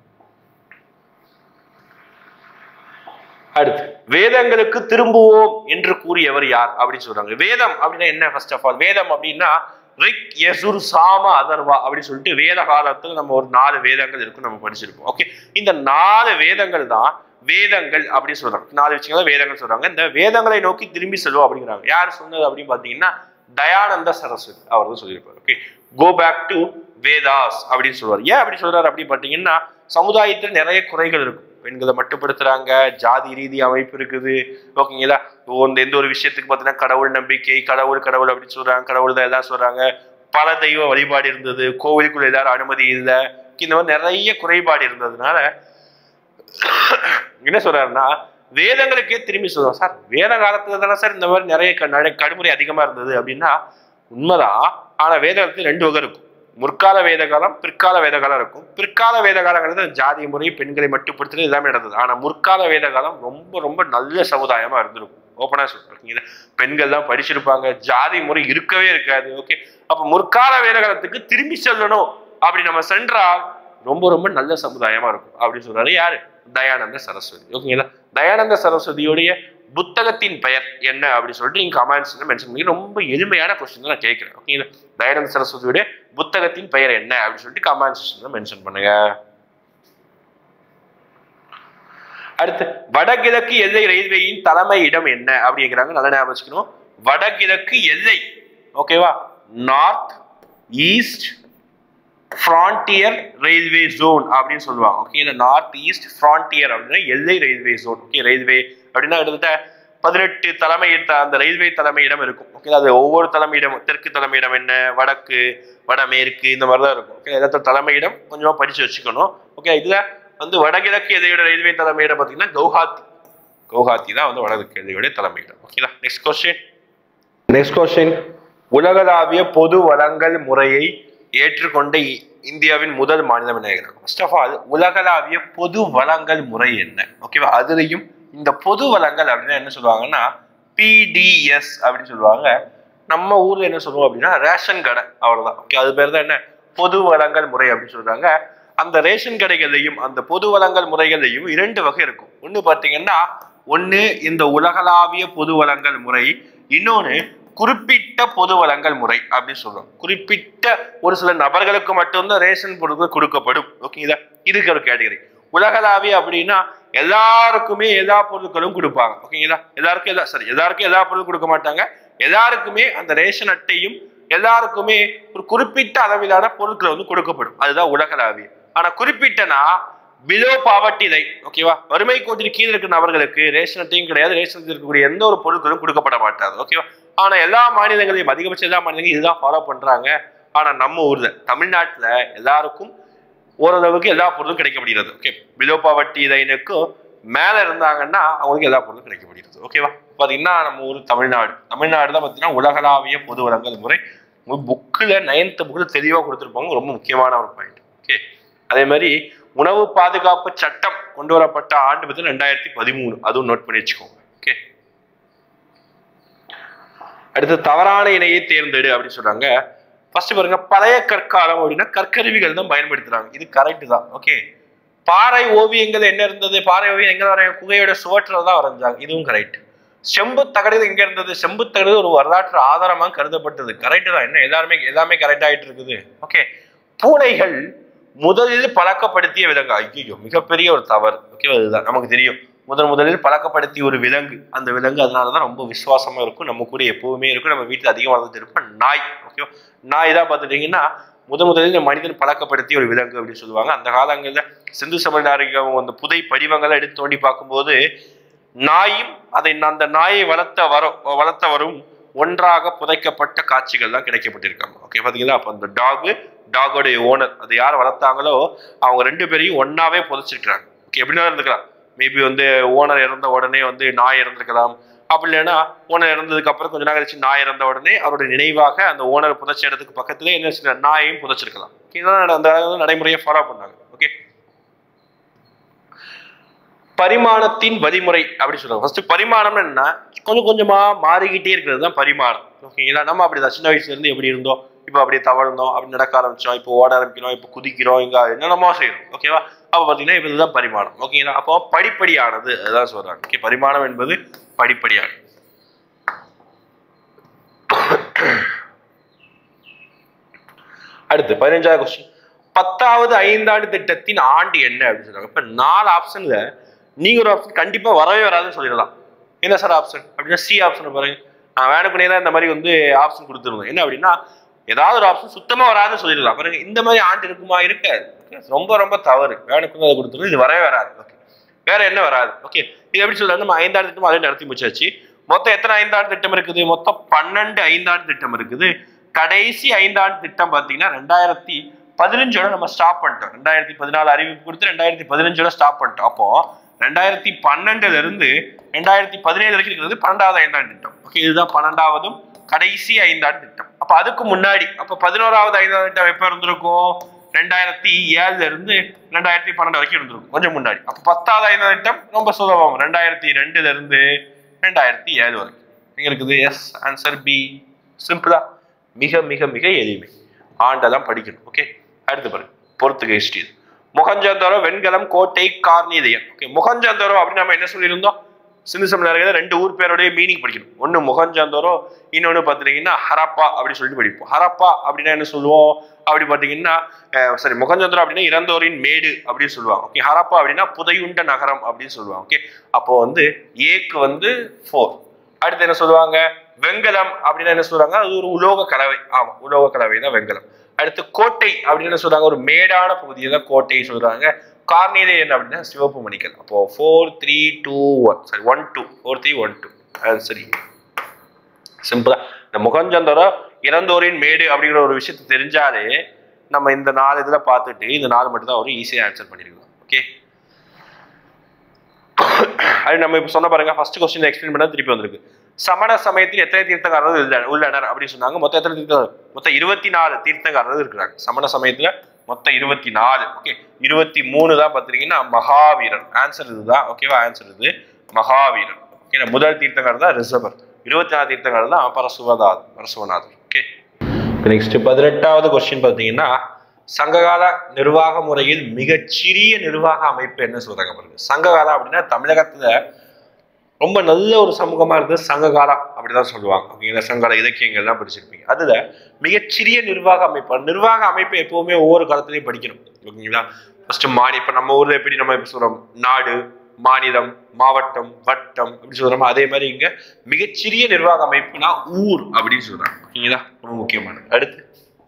அடுத்து வேதங்களுக்கு திரும்புவோம் என்று கூறியவர் யார் அப்படின்னு சொல்றாங்க வேதம் அப்படின்னா என்ன ஃபர்ஸ்ட் ஆஃப் ஆல் வேதம் அப்படின்னா ரிக் யசுர் சாம அதர்வா அப்படின்னு சொல்லிட்டு வேத காலத்துல நம்ம ஒரு நாலு வேதங்கள் இருக்கும் நம்ம படிச்சிருப்போம் ஓகே இந்த நாலு வேதங்கள் தான் வேதங்கள் அப்படின்னு சொல்றாங்க நாலு விஷயங்கள் தான் வேதங்கள் சொல்றாங்க இந்த வேதங்களை நோக்கி திரும்பி செல்வோம் அப்படிங்கிறாங்க யார் சொன்னது அப்படின்னு பாத்தீங்கன்னா தயானந்த சரஸ்வதி அவர் தான் சொல்லியிருப்பார் okay go back to Vedas அப்படின்னு சொல்லுவார் ஏன் அப்படி சொல்றாரு அப்படின்னு பாத்தீங்கன்னா சமுதாயத்தில் நிறைய குறைகள் இருக்கும் பெண்களை மட்டுப்படுத்துறாங்க ஜாதி ரீதி அமைப்பு இருக்குது ஓகேங்களா இந்த எந்த ஒரு விஷயத்துக்கு பார்த்தீங்கன்னா கடவுள் நம்பிக்கை கடவுள் கடவுள் அப்படின்னு சொல்றாங்க கடவுள் தான் எல்லாம் சொல்றாங்க பல தெய்வ வழிபாடு இருந்தது கோவிலுக்குள்ள எல்லாரும் அனுமதி இல்லை இந்த மாதிரி நிறைய குறைபாடு இருந்ததுனால என்ன சொல்றாருன்னா வேதங்களுக்கே திரும்பி சொல்றோம் சார் வேத காலத்துல தானே சார் இந்த மாதிரி நிறைய க- நட- கடுமுறை அதிகமா இருந்தது அப்படின்னா உண்மைதான் ஆனா வேத காலத்துல ரெண்டு வகை இருக்கும் முற்கால வேத காலம் பிற்கால வேத காலம் இருக்கும் பிற்கால வேத காலங்கிறது ஜாதி முறை பெண்களை மட்டுப்படுத்துறது எல்லாமே நடந்தது ஆனா முற்கால வேத காலம் ரொம்ப ரொம்ப நல்ல சமுதாயமா இருந்திருக்கும் ஓப்பனா சொல்றீங்க பெண்கள் தான் படிச்சிருப்பாங்க ஜாதி முறை இருக்கவே இருக்காது ஓகே அப்ப முற்கால வேத காலத்துக்கு திரும்பி செல்லணும் அப்படி நம்ம சென்றால் ரொம்ப ரொம்ப நல்ல சமுதாயமா இருக்கும் அப்படின்னு சொல்றாரு யாரு தயானந்த சரஸ்வதி ஓகேங்களா தயானந்த சரஸ்வதியுடைய புத்தகத்தின் பெயர் என்ன அப்படின்னு சொல்லிட்டு நீங்க கமெண்ட்ஸ்ல மென்ஷன் பண்ணி ரொம்ப எளிமையான கொஸ்டின் நான் கேட்கிறேன் ஓகேங்களா தயானந்த சரஸ்வதியுடைய புத்தகத்தின் பெயர் என்ன அப்படின்னு சொல்லிட்டு கமெண்ட் செக்ஷன்ல மென்ஷன் பண்ணுங்க அடுத்து வடகிழக்கு எல்லை ரயில்வேயின் தலைமை இடம் என்ன அப்படிங்கிறாங்க நல்லா ஞாபகம் வச்சுக்கணும் வடகிழக்கு எல்லை ஓகேவா north east frontier railway zone அப்படின்னு சொல்லுவாங்க ஓகே இந்த நார்த் ஈஸ்ட் ஃப்ரான்டியர் அப்படின்னா எல்லை ரயில்வே ஜோன் ஓகே ரயில்வே அப்படின்னா கிட்டத்தட்ட பதினெட்டு தலைமையிட்ட அந்த ரயில்வே தலைமையிடம் இருக்கும் ஓகே அது ஒவ்வொரு தலைமையிடம் தெற்கு தலைமையிடம் என்ன வடக்கு வடமேற்கு இந்த மாதிரி தான் இருக்கும் ஓகே ஏதாவது தலைமையிடம் கொஞ்சமா படிச்சு வச்சுக்கணும் ஓகே இதுல வந்து வடகிழக்கு எல்லையோட ரயில்வே தலைமையிடம் பார்த்தீங்கன்னா கவுஹாத்தி கவுஹாத்தி தான் வந்து வடகிழக்கு எல்லையோட தலைமையிடம் ஓகேங்களா நெக்ஸ்ட் கொஸ்டின் நெக்ஸ்ட் கொஸ்டின் உலகளாவிய பொது வளங்கள் முறையை ஏற்றுக்கொண்ட இ- இந்தியாவின் முதல் மாநிலம் என்ன ஃபர்ஸ்ட் ஆஃப் ஆல் உலகளாவிய பொது வளங்கள் முறை என்ன ஓகேவா அதுலயும் இந்த பொது வளங்கள் அப்படின்னா என்ன சொல்லுவாங்கன்னா பிடிஎஸ் அப்படின்னு சொல்லுவாங்க நம்ம ஊர்ல என்ன சொல்லுவோம் அப்படின்னா ரேஷன் கடை அவ்வளவுதான் ஓகே அது பேர் தான் என்ன பொது வளங்கள் முறை அப்படின்னு சொல்றாங்க அந்த ரேஷன் கடைகள்லையும் அந்த பொது வளங்கள் முறைகள்லையும் இரண்டு வகை இருக்கும் ஒண்ணு பாத்தீங்கன்னா ஒண்ணு இந்த உலகளாவிய பொது வளங்கள் முறை இன்னொன்னு குறிப்பிட்ட பொது வளங்கள் முறை அப்படின்னு சொல்றோம் குறிப்பிட்ட ஒரு சில நபர்களுக்கு மட்டும்தான் ரேஷன் பொருட்கள் கொடுக்கப்படும் ஓகேங்களா இதுக்கு ஒரு கேட்டகரி உலகளாவிய அப்படின்னா எல்லாருக்குமே எல்லா பொருட்களும் கொடுப்பாங்க ஓகேங்களா எல்லாருக்கும் எல்லா சரி எல்லாருக்கும் எல்லா பொருளும் கொடுக்க மாட்டாங்க எல்லாருக்குமே அந்த ரேஷன் அட்டையும் எல்லாருக்குமே ஒரு குறிப்பிட்ட அளவிலான பொருட்கள் வந்து கொடுக்கப்படும் அதுதான் உலகளாவிய ஆனா குறிப்பிட்டனா பிலோ பாவர்ட்டி லைன் ஓகேவா வறுமை கோட்டில் கீழே இருக்கிற நபர்களுக்கு ரேஷன் அட்டையும் கிடையாது ரேஷன் அட்டையில் இருக்கக்கூடிய எந்த ஒரு பொருட்களும் கொடுக்கப்பட மாட்டாது ஓகேவா ஆனா எல்லா மாநிலங்களையும் அதிகபட்ச எல்லா மாநிலங்களையும் இதுதான் ஃபாலோ பண்றாங்க ஆனா நம்ம ஊர்ல தமிழ்நாட்டுல எல்லாருக்கும் ஓரளவுக்கு எல்லா பொருளும் கிடைக்கப்படுகிறது ஓகே பிலோ பாவர்ட்டி லைனுக்கும் மேல இருந்தாங்கன்னா அவங்களுக்கு எல்லா பொருளும் கிடைக்கப்படுகிறது ஓகேவா பாத்தீங்கன்னா நம்ம ஊர் தமிழ்நாடு தமிழ்நாடு தான் பார்த்தீங்கன்னா உலகளாவிய பொது வழங்கல் முறை புக்கில் நைன்த் புக்கில் தெளிவாக கொடுத்துருப்பாங்க ரொம்ப முக்கியமான ஒரு பாயிண்ட் ஓகே அதே மாதிரி உணவு பாதுகாப்பு சட்டம் கொண்டு வரப்பட்ட ஆண்டு பார்த்தீங்கன்னா ரெண்டாயிரத்தி பதிமூணு அதுவும் நோட் பண்ணி வச்சுக்கோங்க ஓகே அடுத்து தவறான இணையை தேர்ந்தெடு அப்படின்னு சொல்றாங்க ஃபர்ஸ்ட் பாருங்க பழைய கற்காலம் அப்படின்னா கற்கருவிகள் தான் பயன்படுத்துறாங்க இது கரெக்ட் தான் ஓகே பாறை ஓவியங்கள் என்ன இருந்தது பாறை ஓவியம் எங்க வரைய குகையோட சுவற்றில தான் வரைஞ்சாங்க இதுவும் கரெக்ட் செம்பு தகடு எங்க இருந்தது செம்பு தகடு ஒரு வரலாற்று ஆதாரமாக கருதப்பட்டது கரெக்ட் தான் என்ன எல்லாருமே எல்லாமே கரெக்ட் ஆயிட்டு இருக்குது ஓகே பூனைகள் முதலில் பழக்கப்படுத்திய விலங்கு ஐயோ மிகப்பெரிய ஒரு தவறு ஓகே அதுதான் நமக்கு தெரியும் முதன் முதலில் பழக்கப்படுத்திய ஒரு விலங்கு அந்த விலங்கு அதனால தான் ரொம்ப விசுவாசமா இருக்கும் நம்ம கூட எப்பவுமே இருக்கும் நம்ம வீட்டில் அதிகமாக வளர்ந்துட்டு இருப்போம் நாய் ஓகேவா நாய் தான் பார்த்துட்டீங்கன்னா முத முதலில் இந்த மனிதன் பழக்கப்படுத்திய ஒரு விலங்கு அப்படின்னு சொல்லுவாங்க அந்த காலங்களில் சிந்து சமய நாகரிகம் அந்த புதை படிவங்களை எடுத்து தோண்டி பார்க்கும்போது நாயும் அதை அந்த நாயை வளர்த்த வர வளர்த்தவரும் ஒன்றாக புதைக்கப்பட்ட காட்சிகள் தான் கிடைக்கப்பட்டிருக்காங்க ஓகே பார்த்தீங்களா அப்போ அந்த டாகு டாகோடைய ஓனர் அது யார் வளர்த்தாங்களோ அவங்க ரெண்டு பேரையும் ஒன்னாவே புதைச்சிருக்கிறாங்க ஓகே எப்படின்னா இருந்துக்கலாம் மேபி வந்து ஓனர் இறந்த உடனே வந்து நாய் இறந்திருக்கலாம் அப்படி இல்லைன்னா ஓனர் இறந்ததுக்கு அப்புறம் கொஞ்ச நாள் கழிச்சு நாய் இறந்த உடனே அவருடைய நினைவாக அந்த ஓனர் புதைச்ச இடத்துக்கு பக்கத்துல என்ன செய்ய- நாயையும் புதைச்சிருக்கலாம் Okay, இதான் நட- அந்த நடைமுறையை ஃபாலோ பண்ணாங்க ஓகே பரிமாணத்தின் வழிமுறை அப்படி சொல்றாங்க ஃபர்ஸ்ட் பரிமாணம்னு என்ன கொஞ்சம் கொஞ்சமா மாறிக்கிட்டே இருக்கிறது தான் பரிமாணம் ஓகேங்களா நம்ம அப்படிதான் சின்ன வயசுல இருந்து எப்படி இருந்தோம் இப்போ அப்படியே தவழ்ந்தோம் அப்படி நடக்க ஆரம்பிச்சோம் இப்போ ஓட ஆரம்பிக்கிறோம் இப்போ குதிக்கிறோம் இங்க என்னென்னமோ செய்யறோம் ஓகேவா அப்போ பார்த்தீங்கன்னா இப்போ இதுதான் பரிமாணம் ஓகேங்களா அப்போ படிப்படியானது அதுதான் சொல்றாங்க ஓகே பரிமாணம் என்பது படிப்படியானது அடுத்து பதினஞ்சாவது கொஸ்டின் பத்தாவது ஐந்தாண்டு திட்டத்தின் ஆண்டு என்ன அப்படின்னு சொல்றாங்க இப்ப நாலு ஆப்ஷன்ல நீங்க ஒரு ஆப்ஷன் கண்டிப்பா வரவே வராதுன்னு சொல்லிடலாம் என்ன சார் ஆப்ஷன் அப்படின்னா சி ஆப்ஷன் பாருங்க நான் வேணுக்குனே தான் இந்த மாதிரி வந்து ஆப்ஷன் கொடுத்துருந்தேன் என்ன அப்படின்னா ஏதாவது ஒரு ஆப்ஷன் சுத்தமா வராதுன்னு சொல்லிடலாம் பாருங்க இந்த மாதிரி ஆண்டு இருக்குமா இருக்காது Okay, ரொம்ப ரொம்ப தவறு வேணுக்குன்னு அதை கொடுத்துரும் இது வரவே வராது ஓகே வேற என்ன வராது ஓகே இது எப்படி சொல்றாங்க நம்ம ஐந்தாண்டு திட்டம் அதே நடத்தி முடிச்சாச்சு மொத்தம் எத்தனை ஐந்தாண்டு திட்டம் இருக்குது மொத்தம் பன்னெண்டு ஐந்தாண்டு திட்டம் இருக்குது கடைசி ஐந்தாண்டு திட்டம் பார்த்தீங்கன்னா ரெண்டாயிரத்தி பதினஞ்சோட நம்ம ஸ்டாப் பண்ணிட்டோம் ரெண்டாயிரத்தி பதினாலு அறிவிப்பு கொடுத்து ரெண்டாயிரத்தி பதினஞ்சோட ஸ்டாப் பண்ணிட்டோம் அப்போ ரெண்டாயிரத்தி பன்னெண்டுல இருந்து ரெண்டாயிரத்தி பதினேழு வரைக்கும் இருக்கிறது பன்னெண்டாவது ஐந்தாண்டு திட்டம் ஓகே இதுதான் பன்னெண்டாவதும் கடைசி ஐந்தாண்டு திட்டம் அப்ப அதுக்கு முன்னாடி அப்ப பதினோராவது ஐந்தாண்டு திட்டம் எப்ப இருந்திருக்கும் ரெண்டாயிரத்தி ஏழுல இருந்து ரெண்டாயிரத்தி பன்னெண்டு வரைக்கும் இருந்திருக்கும் கொஞ்சம் முன்னாடி அப்ப பத்தாவது ஐந்தாண்டு திட்டம் ரொம்ப சுலபம் ரெண்டாயிரத்தி ரெண்டுல இருந்து ரெண்டாயிரத்தி ஏழு வரைக்கும் எங்க இருக்குது எஸ் ஆன்சர் பி சிம்பிளா மிக மிக மிக எளிமை ஆண்டை தான் படிக்கணும் ஓகே அடுத்து பாருங்க பொறுத்துக ஹிஸ்டரி முகஞ்சந்தரோ வெண்கலம் கோட்டை கார்னீதயம் ஓகே முகஞ்சந்தரோ அப்படின்னு நம்ம என்ன சொல்லியிருந்தோம் சிந்து சமணர்கள் ரெண்டு ஊர் பேருடைய மீனிங் படிக்கணும் ஒன்று முகஞ்சந்தரோ இன்னொன்று பார்த்துட்டீங்கன்னா ஹரப்பா அப்படின்னு சொல்லிட்டு படிப்போம் ஹரப்பா அப்படின்னா என்ன சொல்லுவோம் அப்படி பார்த்தீங்கன்னா அஹ், சரி முகஞ்சந்திரம் அப்படின்னா இறந்தோரின் மேடு அப்படின்னு சொல்லுவாங்க ஓகே ஹரப்பா அப்படின்னா புதையுண்ட நகரம் அப்படின்னு சொல்லுவாங்க ஓகே அப்போ வந்து ஏக்கு வந்து ஃபோர் அடுத்து என்ன சொல்லுவாங்க வெங்கலம் அப்படின்னா என்ன சொல்றாங்க அது ஒரு உலோக கலவை ஆமா உலோக கலவை தான் வெங்கலம் அடுத்து கோட்டை அப்படின்னு என்ன சொல்றாங்க ஒரு மேடான பகுதியை தான் கோட்டை சொல்றாங்க கார்னீதை என்ன அப்படின்னா சிவப்பு மணிக்கல் அப்போ ஃபோர் த்ரீ டூ ஒன் சரி one two four three one two அது சரி சிம்பிளா இந்த முகஞ்சந்தரம் இறந்தோரின் மேடு அப்படிங்கிற ஒரு விஷயத்தை தெரிஞ்சாலே நம்ம இந்த நாலு இதுல பார்த்துட்டு இந்த நாலு மட்டும் தான் வரும் ஈஸியாக ஆன்சர் பண்ணிருக்கலாம் ஓகே அது நம்ம இப்போ சொன்ன பாருங்க ஃபர்ஸ்ட் கொஸ்டின் எக்ஸ்பிளைன் பண்ண திருப்பி வந்திருக்கு சமண சமயத்தில் எத்தனை தீர்த்தங்காரர்கள் உள்ள- உள்ளனர் அப்படின்னு சொன்னாங்க மொத்தம் எத்தனை தீர்த்தம் மொத்தம் இருபத்தி நாலு தீர்த்தங்காரர்கள் இருக்கிறாங்க சமண சமயத்துல மொத்தம் இருபத்தி நாலு ஓகே இருபத்தி மூணு தான் பார்த்தீங்கன்னா மகாவீரன் ஆன்சர் இதுதான் ஓகேவா ஆன்சர் இது மகாவீரன் ஓகே முதல் தீர்த்தங்காரர் தான் ரிசர்வர் இருபத்தி நாலு தீர்த்தங்காரர் தான் பரசுவதாத் பரசுவநாதர் ஓகே நெக்ஸ்ட் பதினெட்டாவது கொஸ்டின் பார்த்தீங்கன்னா சங்ககால நிர்வாக முறையில் மிகச்சிறிய நிர்வாக அமைப்பு என்ன சொல்றாங்க பாருங்க சங்ககாலம் அப்படின்னா தமிழகத்துல ரொம்ப நல்ல ஒரு சமூகமா இருந்தது சங்ககாலம் அப்படிதான் சொல்லுவாங்க ஓகேங்களா சங்ககால இலக்கியங்கள்லாம் படிச்சிருப்பீங்க அதுல மிகச்சிறிய நிர்வாக அமைப்பு நிர்வாக அமைப்பு எப்பவுமே ஒவ்வொரு காலத்திலையும் படிக்கணும் ஓகேங்களா ஃபர்ஸ்ட் மாநில இப்ப நம்ம ஊர்ல எப்படி நம்ம இப்ப சொல்றோம் நாடு மாநிலம் மாவட்டம் வட்டம் அப்படி சொல்றோமோ அதே மாதிரி இங்க மிகச்சிறிய நிர்வாக அமைப்புனா ஊர் அப்படின்னு சொல்றாங்க ஓகேங்களா ரொம்ப முக்கியமானது அடுத்து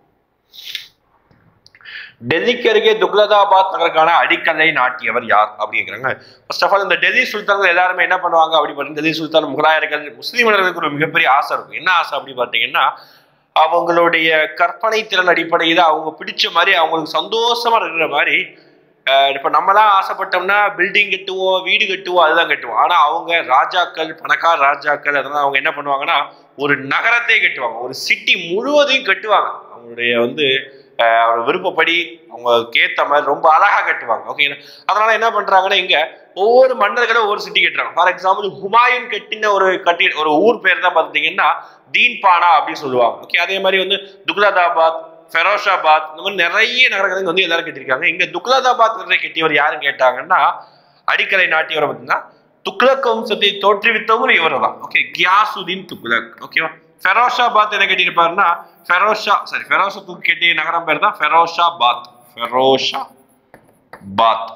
டெல்லிக்கு அருகே துக்லதாபாத் நகருக்கான அடிக்கல்லை நாட்டியவர் யார் அப்படிங்கிறாங்க ஃபர்ஸ்ட் ஆஃப் ஆல் இந்த டெல்லி சுல்தான்கள் எல்லாருமே என்ன பண்ணுவாங்க அப்படி பார்த்தீங்கன்னா டெல்லி சுல்தான் முகலாயர்கள் முஸ்லீம்களுக்கு ஒரு மிகப்பெரிய ஆசை இருக்கும் என்ன ஆசை அப்படி பார்த்தீங்கன்னா அவங்களுடைய கற்பனை திறன் அடிப்படையில் அவங்க பிடிச்ச மாதிரி அவங்களுக்கு சந்தோஷமா இருக்கிற மாதிரி அஹ், இப்ப நம்மலாம் ஆசைப்பட்டோம்னா பில்டிங் கட்டுவோம் வீடு கட்டுவோம் அதுதான் கட்டுவோம் ஆனா அவங்க ராஜாக்கள் பணக்கார ராஜாக்கள் அதெல்லாம் அவங்க என்ன பண்ணுவாங்கன்னா ஒரு நகரத்தை கட்டுவாங்க ஒரு சிட்டி முழுவதையும் கட்டுவாங்க அவங்களுடைய வந்து அஹ், அவங்க விருப்பப்படி அவங்களுக்கு ஏத்த மாதிரி ரொம்ப அழகா கட்டுவாங்க ஓகேங்களா அதனால என்ன பண்றாங்கன்னா இங்க ஒவ்வொரு மன்னர்களும் ஒவ்வொரு சிட்டி கட்டுறாங்க ஃபார் எக்ஸாம்பிள் ஹுமாயூன் கட்டின ஒரு கட்டி ஒரு ஊர் பேர் தான் பார்த்துட்டீங்கன்னா தீன்பானா அப்படின்னு சொல்லுவாங்க ஓகே அதே மாதிரி வந்து துக்லதாபாத் ஃபெரோஷாபாத் இந்த மாதிரி நிறைய நகரங்கள் இங்க வந்து எல்லாரும் கட்டியிருக்காங்க இங்க துக்லதாபாத் நகரை கட்டியவர் யாருன்னு கேட்டாங்கன்னா அடிக்கலை நாட்டியவரை பார்த்தீங்கன்னா துக்ளக் வம்சத்தை தோற்றுவித்தவரும் இவர் தான் ஓகே கியாசுதீன் துக்ளக் ஓகேவா ஃபெரோஷாபாத் என்ன கட்டியிருப்பாருன்னா ஃபெரோஷா சாரி ஃபெரோஷத்துக்கு கட்டிய நகரம் பேர் தான் ஃபெரோஷாபாத் ஃபெரோஷா பாத்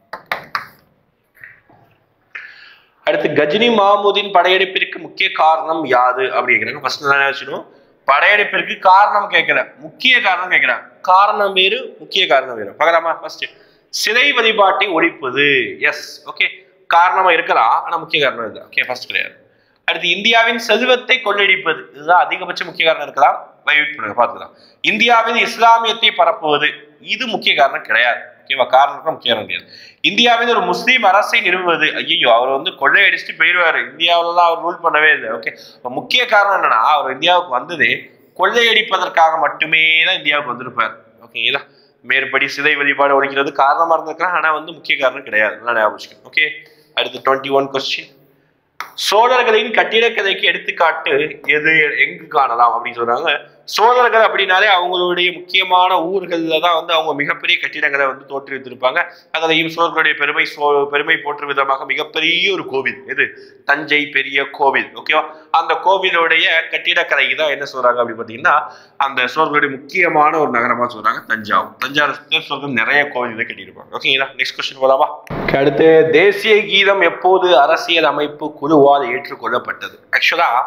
அடுத்து கஜினி மாமூதின் படையெடுப்பிற்கு முக்கிய காரணம் யாது அப்படிங்கிறாங்க ஃபர்ஸ்ட் என்ன வச்சுக்கணும் படையெடுப்பிற்கு காரணம் கேட்கல முக்கிய காரணம் கேட்கிறேன் காரணம் வேறு முக்கிய காரணம் வேறு பார்க்கலாமா ஃபர்ஸ்ட் சிலை வழிபாட்டை ஒழிப்பது எஸ் ஓகே காரணமா இருக்கலாம் ஆனா முக்கிய காரணம் இல்லை ஓகே ஃபர்ஸ்ட் கிடையாது அடுத்து இந்தியாவின் செல்வத்தை கொள்ளையடிப்பது இதுதான் அதிகபட்ச முக்கிய காரணம் இருக்கலாம் வெயிட் பண்ணுங்க பார்த்துக்கலாம் இந்தியாவில் இஸ்லாமியத்தை பரப்புவது இது முக்கிய காரணம் கிடையாது ஓகேவா காரணம் முக்கிய காரணம் கிடையாது இந்தியாவில் ஒரு முஸ்லீம் அரசை நிறுவுவது ஐயோ அவர் வந்து கொள்ளையடிச்சுட்டு போயிடுவாரு இந்தியாவிலலாம் அவர் ரூல் பண்ணவே இல்லை ஓகே முக்கிய காரணம் என்னன்னா அவர் இந்தியாவுக்கு வந்ததே கொள்ளையடிப்பதற்காக மட்டுமே தான் இந்தியாவுக்கு வந்திருப்பார் ஓகேங்களா மேற்படி சிலை வழிபாடு ஒழிக்கிறது காரணமா இருந்திருக்கலாம் ஆனா வந்து முக்கிய காரணம் கிடையாது நல்லா ஞாபகம் வச்சுக்கணும் ஓகே அடுத்து டுவெண்ட்டி ஒன் கொஸ்டின் சோழர்களின் கட்டிடக்கதைக்கு எடுத்துக்காட்டு எது எங்கு காணலாம் அப்படின்னு சொல்றாங்க சோழர்கள் அப்படின்னாலே அவங்களுடைய முக்கியமான ஊர்கள்ல தான் வந்து அவங்க மிகப்பெரிய கட்டிடங்களை வந்து தோற்றுவித்திருப்பாங்க அதுலயும் சோழர்களுடைய பெருமை சோ பெருமை போற்றும் விதமாக மிகப்பெரிய ஒரு கோவில் எது தஞ்சை பெரிய கோவில் ஓகேவா அந்த கோவிலுடைய கட்டிடக்கலை தான் என்ன சொல்றாங்க அப்படி பார்த்தீங்கன்னா அந்த சோழர்களுடைய முக்கியமான ஒரு நகரமா சொல்றாங்க தஞ்சாவூர் தஞ்சாவூர் சோழர்கள் நிறைய கோவில்களை கட்டியிருப்பாங்க ஓகேங்களா நெக்ஸ்ட் கொஸ்டின் போலாமா அடுத்து தேசிய கீதம் எப்போது அரசியல் அமைப்பு குழுவால் ஏற்றுக்கொள்ளப்பட்டது ஆக்சுவலா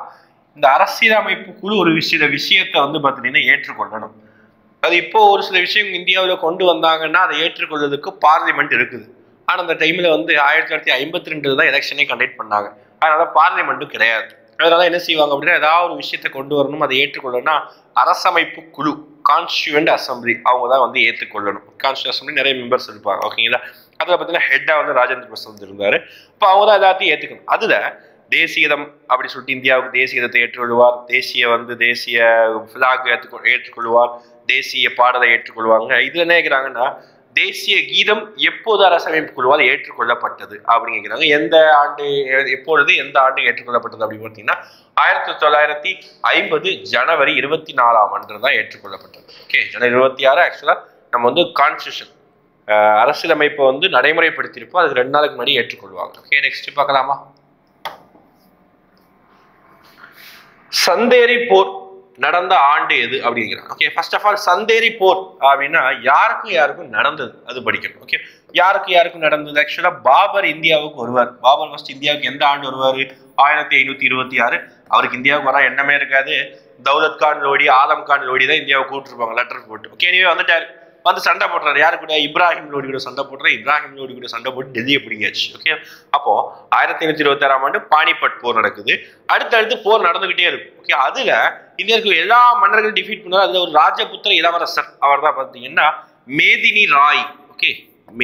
இந்த அரசியலமைப்பு குழு ஒரு விஷய விஷயத்தை வந்து பார்த்தீங்கன்னா ஏற்றுக்கொள்ளணும் அது இப்போ ஒரு சில விஷயம் இந்தியாவில் கொண்டு வந்தாங்கன்னா அதை ஏற்றுக்கொள்வதற்கு பார்லிமெண்ட் இருக்குது ஆனால் அந்த டைமில் வந்து ஆயிரத்தி தொள்ளாயிரத்தி ஐம்பத்தி ரெண்டு தான் எலெக்ஷனே கண்டக்ட் பண்ணாங்க அதனால பார்லிமெண்ட்டும் கிடையாது அதனால என்ன செய்வாங்க அப்படின்னா ஏதாவது ஒரு விஷயத்தை கொண்டு வரணும் அதை ஏற்றுக்கொள்ளணும்னா அரசமைப்பு குழு கான்ஸ்டியூவன்ட் அசம்பிளி அவங்க தான் வந்து ஏற்றுக்கொள்ளணும் கான்ஸ்டியூன் அசம்பிளி நிறைய மெம்பர்ஸ் இருப்பாங்க ஓகேங்களா அதில் பார்த்தீங்கன்னா ஹெட்டாக வந்து ராஜேந்திர பிரசாத் இருந்தார் இப்போ அவங்க தான் எல்லாத்தையும் ஏற்றுக்கணும் அதில் தேசியதம் அப்படி சொல்லிட்டு இந்தியாவுக்கு தேசியத்தை ஏற்றுக்கொள்வார் தேசிய வந்து தேசிய ஃபிளாக் ஏற்றுக்கொள் ஏற்றுக்கொள்வார் தேசிய பாடலை ஏற்றுக்கொள்வாங்க இதில் என்ன கேட்குறாங்கன்னா தேசிய கீதம் எப்போது அரசமைப்பு குழுவால் ஏற்றுக்கொள்ளப்பட்டது அப்படின்னு கேட்குறாங்க எந்த ஆண்டு எ- எப்பொழுது எந்த ஆண்டு ஏற்றுக்கொள்ளப்பட்டது அப்படின்னு பார்த்தீங்கன்னா ஆயிரத்தி தொள்ளாயிரத்தி ஐம்பது ஜனவரி இருபத்தி நாலாம் ஆண்டு தான் ஏற்றுக்கொள்ளப்பட்டது ஓகே ஜனவரி இருபத்தி ஆறு ஆக்சுவலாக நம்ம வந்து கான்ஸ்டியூஷன் அரசியலமைப்பை வந்து நடைமுறைப்படுத்தியிருப்போம் அதுக்கு ரெண்டு நாளுக்கு முன்னாடி ஏற்றுக்கொள்வாங்க ஓகே நெக்ஸ்ட் பார்க்கலாமா சந்தேரி போர் நடந்த ஆண்டு எது அப்படிங்கிறாங்க okay first of all Chanderi போர் அப்படின்னா யாருக்கும் யாருக்கும் நடந்தது அது படிக்கணும் ஓகே யாருக்கு யாருக்கும் நடந்தது ஆக்சுவலா பாபர் இந்தியாவுக்கு வருவார் பாபர் ஃபர்ஸ்ட் இந்தியாவுக்கு எந்த ஆண்டு வருவார் ஆயிரத்தி ஐநூத்தி இருபத்தி ஆறு அவருக்கு இந்தியாவுக்கு வர எண்ணமே இருக்காது தௌலத் கான் லோடி ஆலம் கான் லோடி தான் இந்தியாவை கூப்பிட்டுருப்பாங்க லெட்டர் போட்டு ஓகே நீவே வந்துட்டாரு வந்து சண்டை போடுறாரு யாரு கூட இப்ராஹிம் லோடி கூட சண்டை போடுறாரு இப்ராஹிம் லோடி கூட சண்டை போட்டு டெல்லியை பிடிங்காச்சு ஓகே அப்போ ஆயிரத்தி ஐநூத்தி இருபத்தி ஆறாம் ஆண்டு பானிபட் போர் நடக்குது அடுத்தடுத்து போர் நடந்துகிட்டே இருக்கும் ஓகே அதுல இந்தியாவுக்கு எல்லா மன்னர்களும் டிஃபீட் பண்ணாரு அதுல ஒரு ராஜபுத்திர இளவரசர் அவர் தான் பார்த்தீங்கன்னா மேதினி ராய் ஓகே மே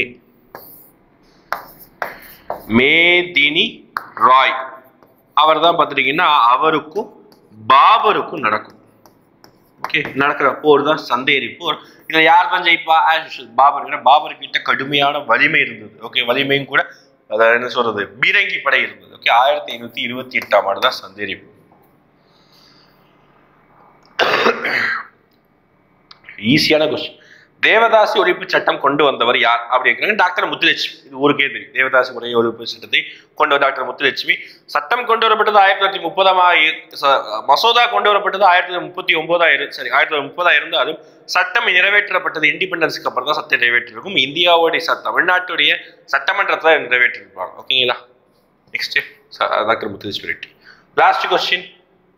மேதினி ராய் அவர் தான் பார்த்துட்டீங்கன்னா அவருக்கும் பாபருக்கும் நடக்கும் ஓகே நடக்கிற போர் தான் சந்தேரி போர் இதுல யார் தான் ஜெயிப்பா ஆஸ் யூஷுவல் பாபர் ஏன்னா பாபர் கிட்ட கடுமையான வலிமை இருந்தது ஓகே வலிமையும் கூட அதாவது என்ன சொல்றது பீரங்கி படை இருந்தது ஓகே ஆயிரத்தி ஐநூத்தி இருபத்தி எட்டாம் ஆண்டு தான் சந்தேரி போர் ஈஸியான கொஸ்டின் தேவதாசி ஒழிப்பு சட்டம் கொண்டு வந்தவர் யார் அப்படி கேட்குறாங்க டாக்டர் முத்துலட்சுமி இது ஊருக்கே தெரியும் தேவதாசி முறை ஒழிப்பு சட்டத்தை கொண்டு வந்த டாக்டர் முத்துலட்சுமி சட்டம் கொண்டு வரப்பட்டது ஆயிரத்தி தொள்ளாயிரத்தி முப்பதாம் ஆயி- ச- மசோதா கொண்டு வரப்பட்டது ஆயிரத்தி தொள்ளாயிரத்தி முப்பத்தி ஒன்பதாயிரம் சரி ஆயிரத்தி தொள்ளாயிரத்தி முப்பதாயிரம் இருந்தாலும் சட்டம் நிறைவேற்றப்பட்டது இண்டிபெண்டன்ஸ்க்கு அப்புறம் தான் சட்டம் நிறைவேற்றிருக்கும் இந்தியாவுடைய ச- தமிழ்நாட்டுடைய சட்டமன்றத்தில் நிறைவேற்றிருப்பாங்க ஓகேங்களா next doctor Muthulakshmi Reddy last question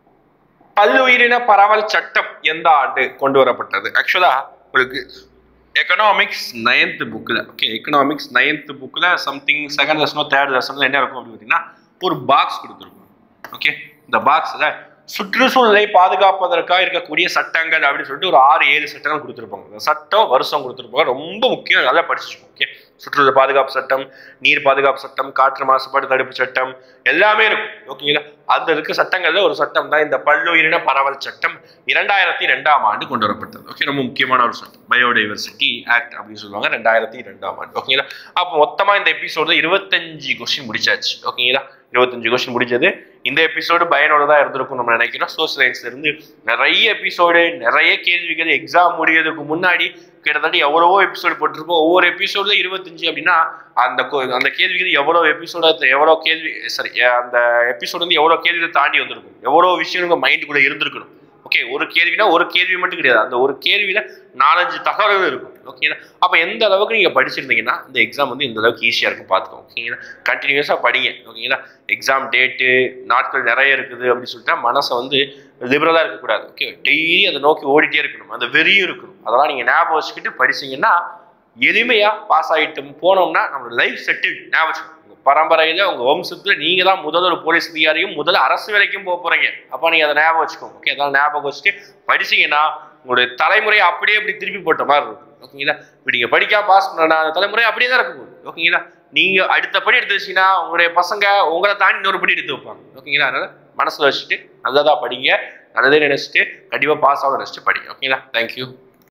பல்லுயிரின பரவல் சட்டம் எந்த ஆண்டு கொண்டு வரப்பட்டது ஆக்சுவலா உங்களுக்கு எக்கனாமிக்ஸ் நைன்த் புக்கில் ஓகே எக்கனாமிக்ஸ் நைன்த் புக்கில் சம்திங் செகண்ட் லெசனோ தேர்ட் லெசனில் என்ன இருக்கும் அப்படின்னு பார்த்தீங்கன்னா ஒரு பாக்ஸ் கொடுத்துருக்கும் ஓகே இந்த பாக்ஸில் சுற்றுச்சூழலை பாதுகாப்பதற்காக இருக்கக்கூடிய சட்டங்கள் அப்படின்னு சொல்லிட்டு ஒரு ஆறு ஏழு சட்டங்கள் கொடுத்துருப்பாங்க இந்த சட்டம் வருஷம் கொடுத்துருப்பாங்க ரொம்ப முக்கியம் நல்லா படிச்சுக்கோங்க ஓகே சுற்றுச்சூழல் பாதுகாப்பு சட்டம் நீர் பாதுகாப்பு சட்டம் காற்று மாசுபாடு தடுப்பு சட்டம் எல்லாமே இருக்கும் ஓகேங்களா அந்த இருக்க சட்டங்கள்ல ஒரு சட்டம் தான் இந்த பல்லுயிரின பரவல் சட்டம் இரண்டாயிரத்தி ரெண்டாம் ஆண்டு கொண்டு வரப்பட்டது ஓகே ரொம்ப முக்கியமான ஒரு சட்டம் பயோடைவர்சிட்டி ஆக்ட் அப்படின்னு சொல்லுவாங்க ரெண்டாயிரத்தி ரெண்டாம் ஆண்டு ஓகேங்களா அப்போ மொத்தமா இந்த எபிசோட்ல இருபத்தஞ்சு கொஸ்டின் முடிச்சாச்சு ஓகேங்களா இருபத்தஞ்சு கொஸ்டின் முடிச்சது இந்த எபிசோடு பயனுள்ளதா இருந்திருக்கும் நம்ம நினைக்கிறோம் சோசியல் சயின்ஸ்ல இருந்து நிறைய எபிசோடு நிறைய கேள்விகள் எக்ஸாம் முடியறதுக்கு முன்னாடி கிட்டத்தட்ட எவ்வளவோ எபிசோடு போட்டிருப்போம் ஒவ்வொரு எபிசோட்ல இருபத்தஞ்சு அப்படின்னா அந்த கொ- அந்த கேள்விகள் எவ்வளவு எபிசோட எவ்வளோ கேள்வி சாரி அந்த எபிசோடு வந்து எவ்வளோ கேள்வியை தாண்டி வந்திருக்கும் எவ்வளோ விஷயம் உங்க மைண்டுக்குள்ள இருந்திருக்கணும் ஓகே ஒரு கேள்வினா ஒரு கேள்வி மட்டும் கிடையாது அந்த ஒரு கேள்வியில நாலஞ்சு தகவல்கள் இருக்கும் ஓகேங்களா அப்ப எந்த அளவுக்கு நீங்க படிச்சிருந்தீங்கன்னா இந்த எக்ஸாம் வந்து இந்த அளவுக்கு ஈஸியா இருக்கும் பார்த்துக்கோங்க ஓகேங்களா கண்டினியூஸா படிங்க ஓகேங்களா எக்ஸாம் டேட்டு நாட்கள் நிறைய இருக்குது அப்படின்னு சொல்லிட்டா மனசை வந்து லிபரலா இருக்கக்கூடாது ஓகே டெய்லி அதை நோக்கி ஓடிட்டே இருக்கணும் அந்த வெறியும் இருக்கணும் அதெல்லாம் நீங்க ஞாபகம் வச்சுக்கிட்டு படிச்சீங்கன்னா எளிமையா பாஸ் ஆகிட்டு போனோம்னா நம்மளோட லைஃப் செட்டில் ஞாபகம் வச்சுக்கோங்க. உங்க பரம்பரையில உங்க வம்சத்துல நீங்க தான் முதல் ஒரு போலீஸ் அதிகாரியும் முதல்ல அரசு வேலைக்கும் போக போறீங்க அப்ப நீங்க அதை ஞாபகம் வச்சுக்கோங்க ஓகே அதான் ஞாபகம் வச்சுட்டு படிச்சீங்கன்னா உங்களுடைய தலைமுறையை அப்படியே அப்படி திருப்பி போட்ட மாதிரி இருக்கும் ஓகேங்களா இப்ப நீங்க படிக்கா பாஸ் பண்ண அந்த தலைமுறை அப்படியே தான் இருக்கும் ஓகேங்களா நீங்க அடுத்த படி எடுத்து வச்சீங்கன்னா உங்களுடைய பசங்க உங்களை தாண்டி இன்னொரு படி எடுத்து வைப்பாங்க ஓகேங்களா அதனால மனசுல வச்சுட்டு நல்லதா படிங்க நல்லதே நினைச்சிட்டு கண்டிப்பா பாஸ் ஆக நினைச்சிட்டு படிங்க ஓகேங்களா தேங்க்யூ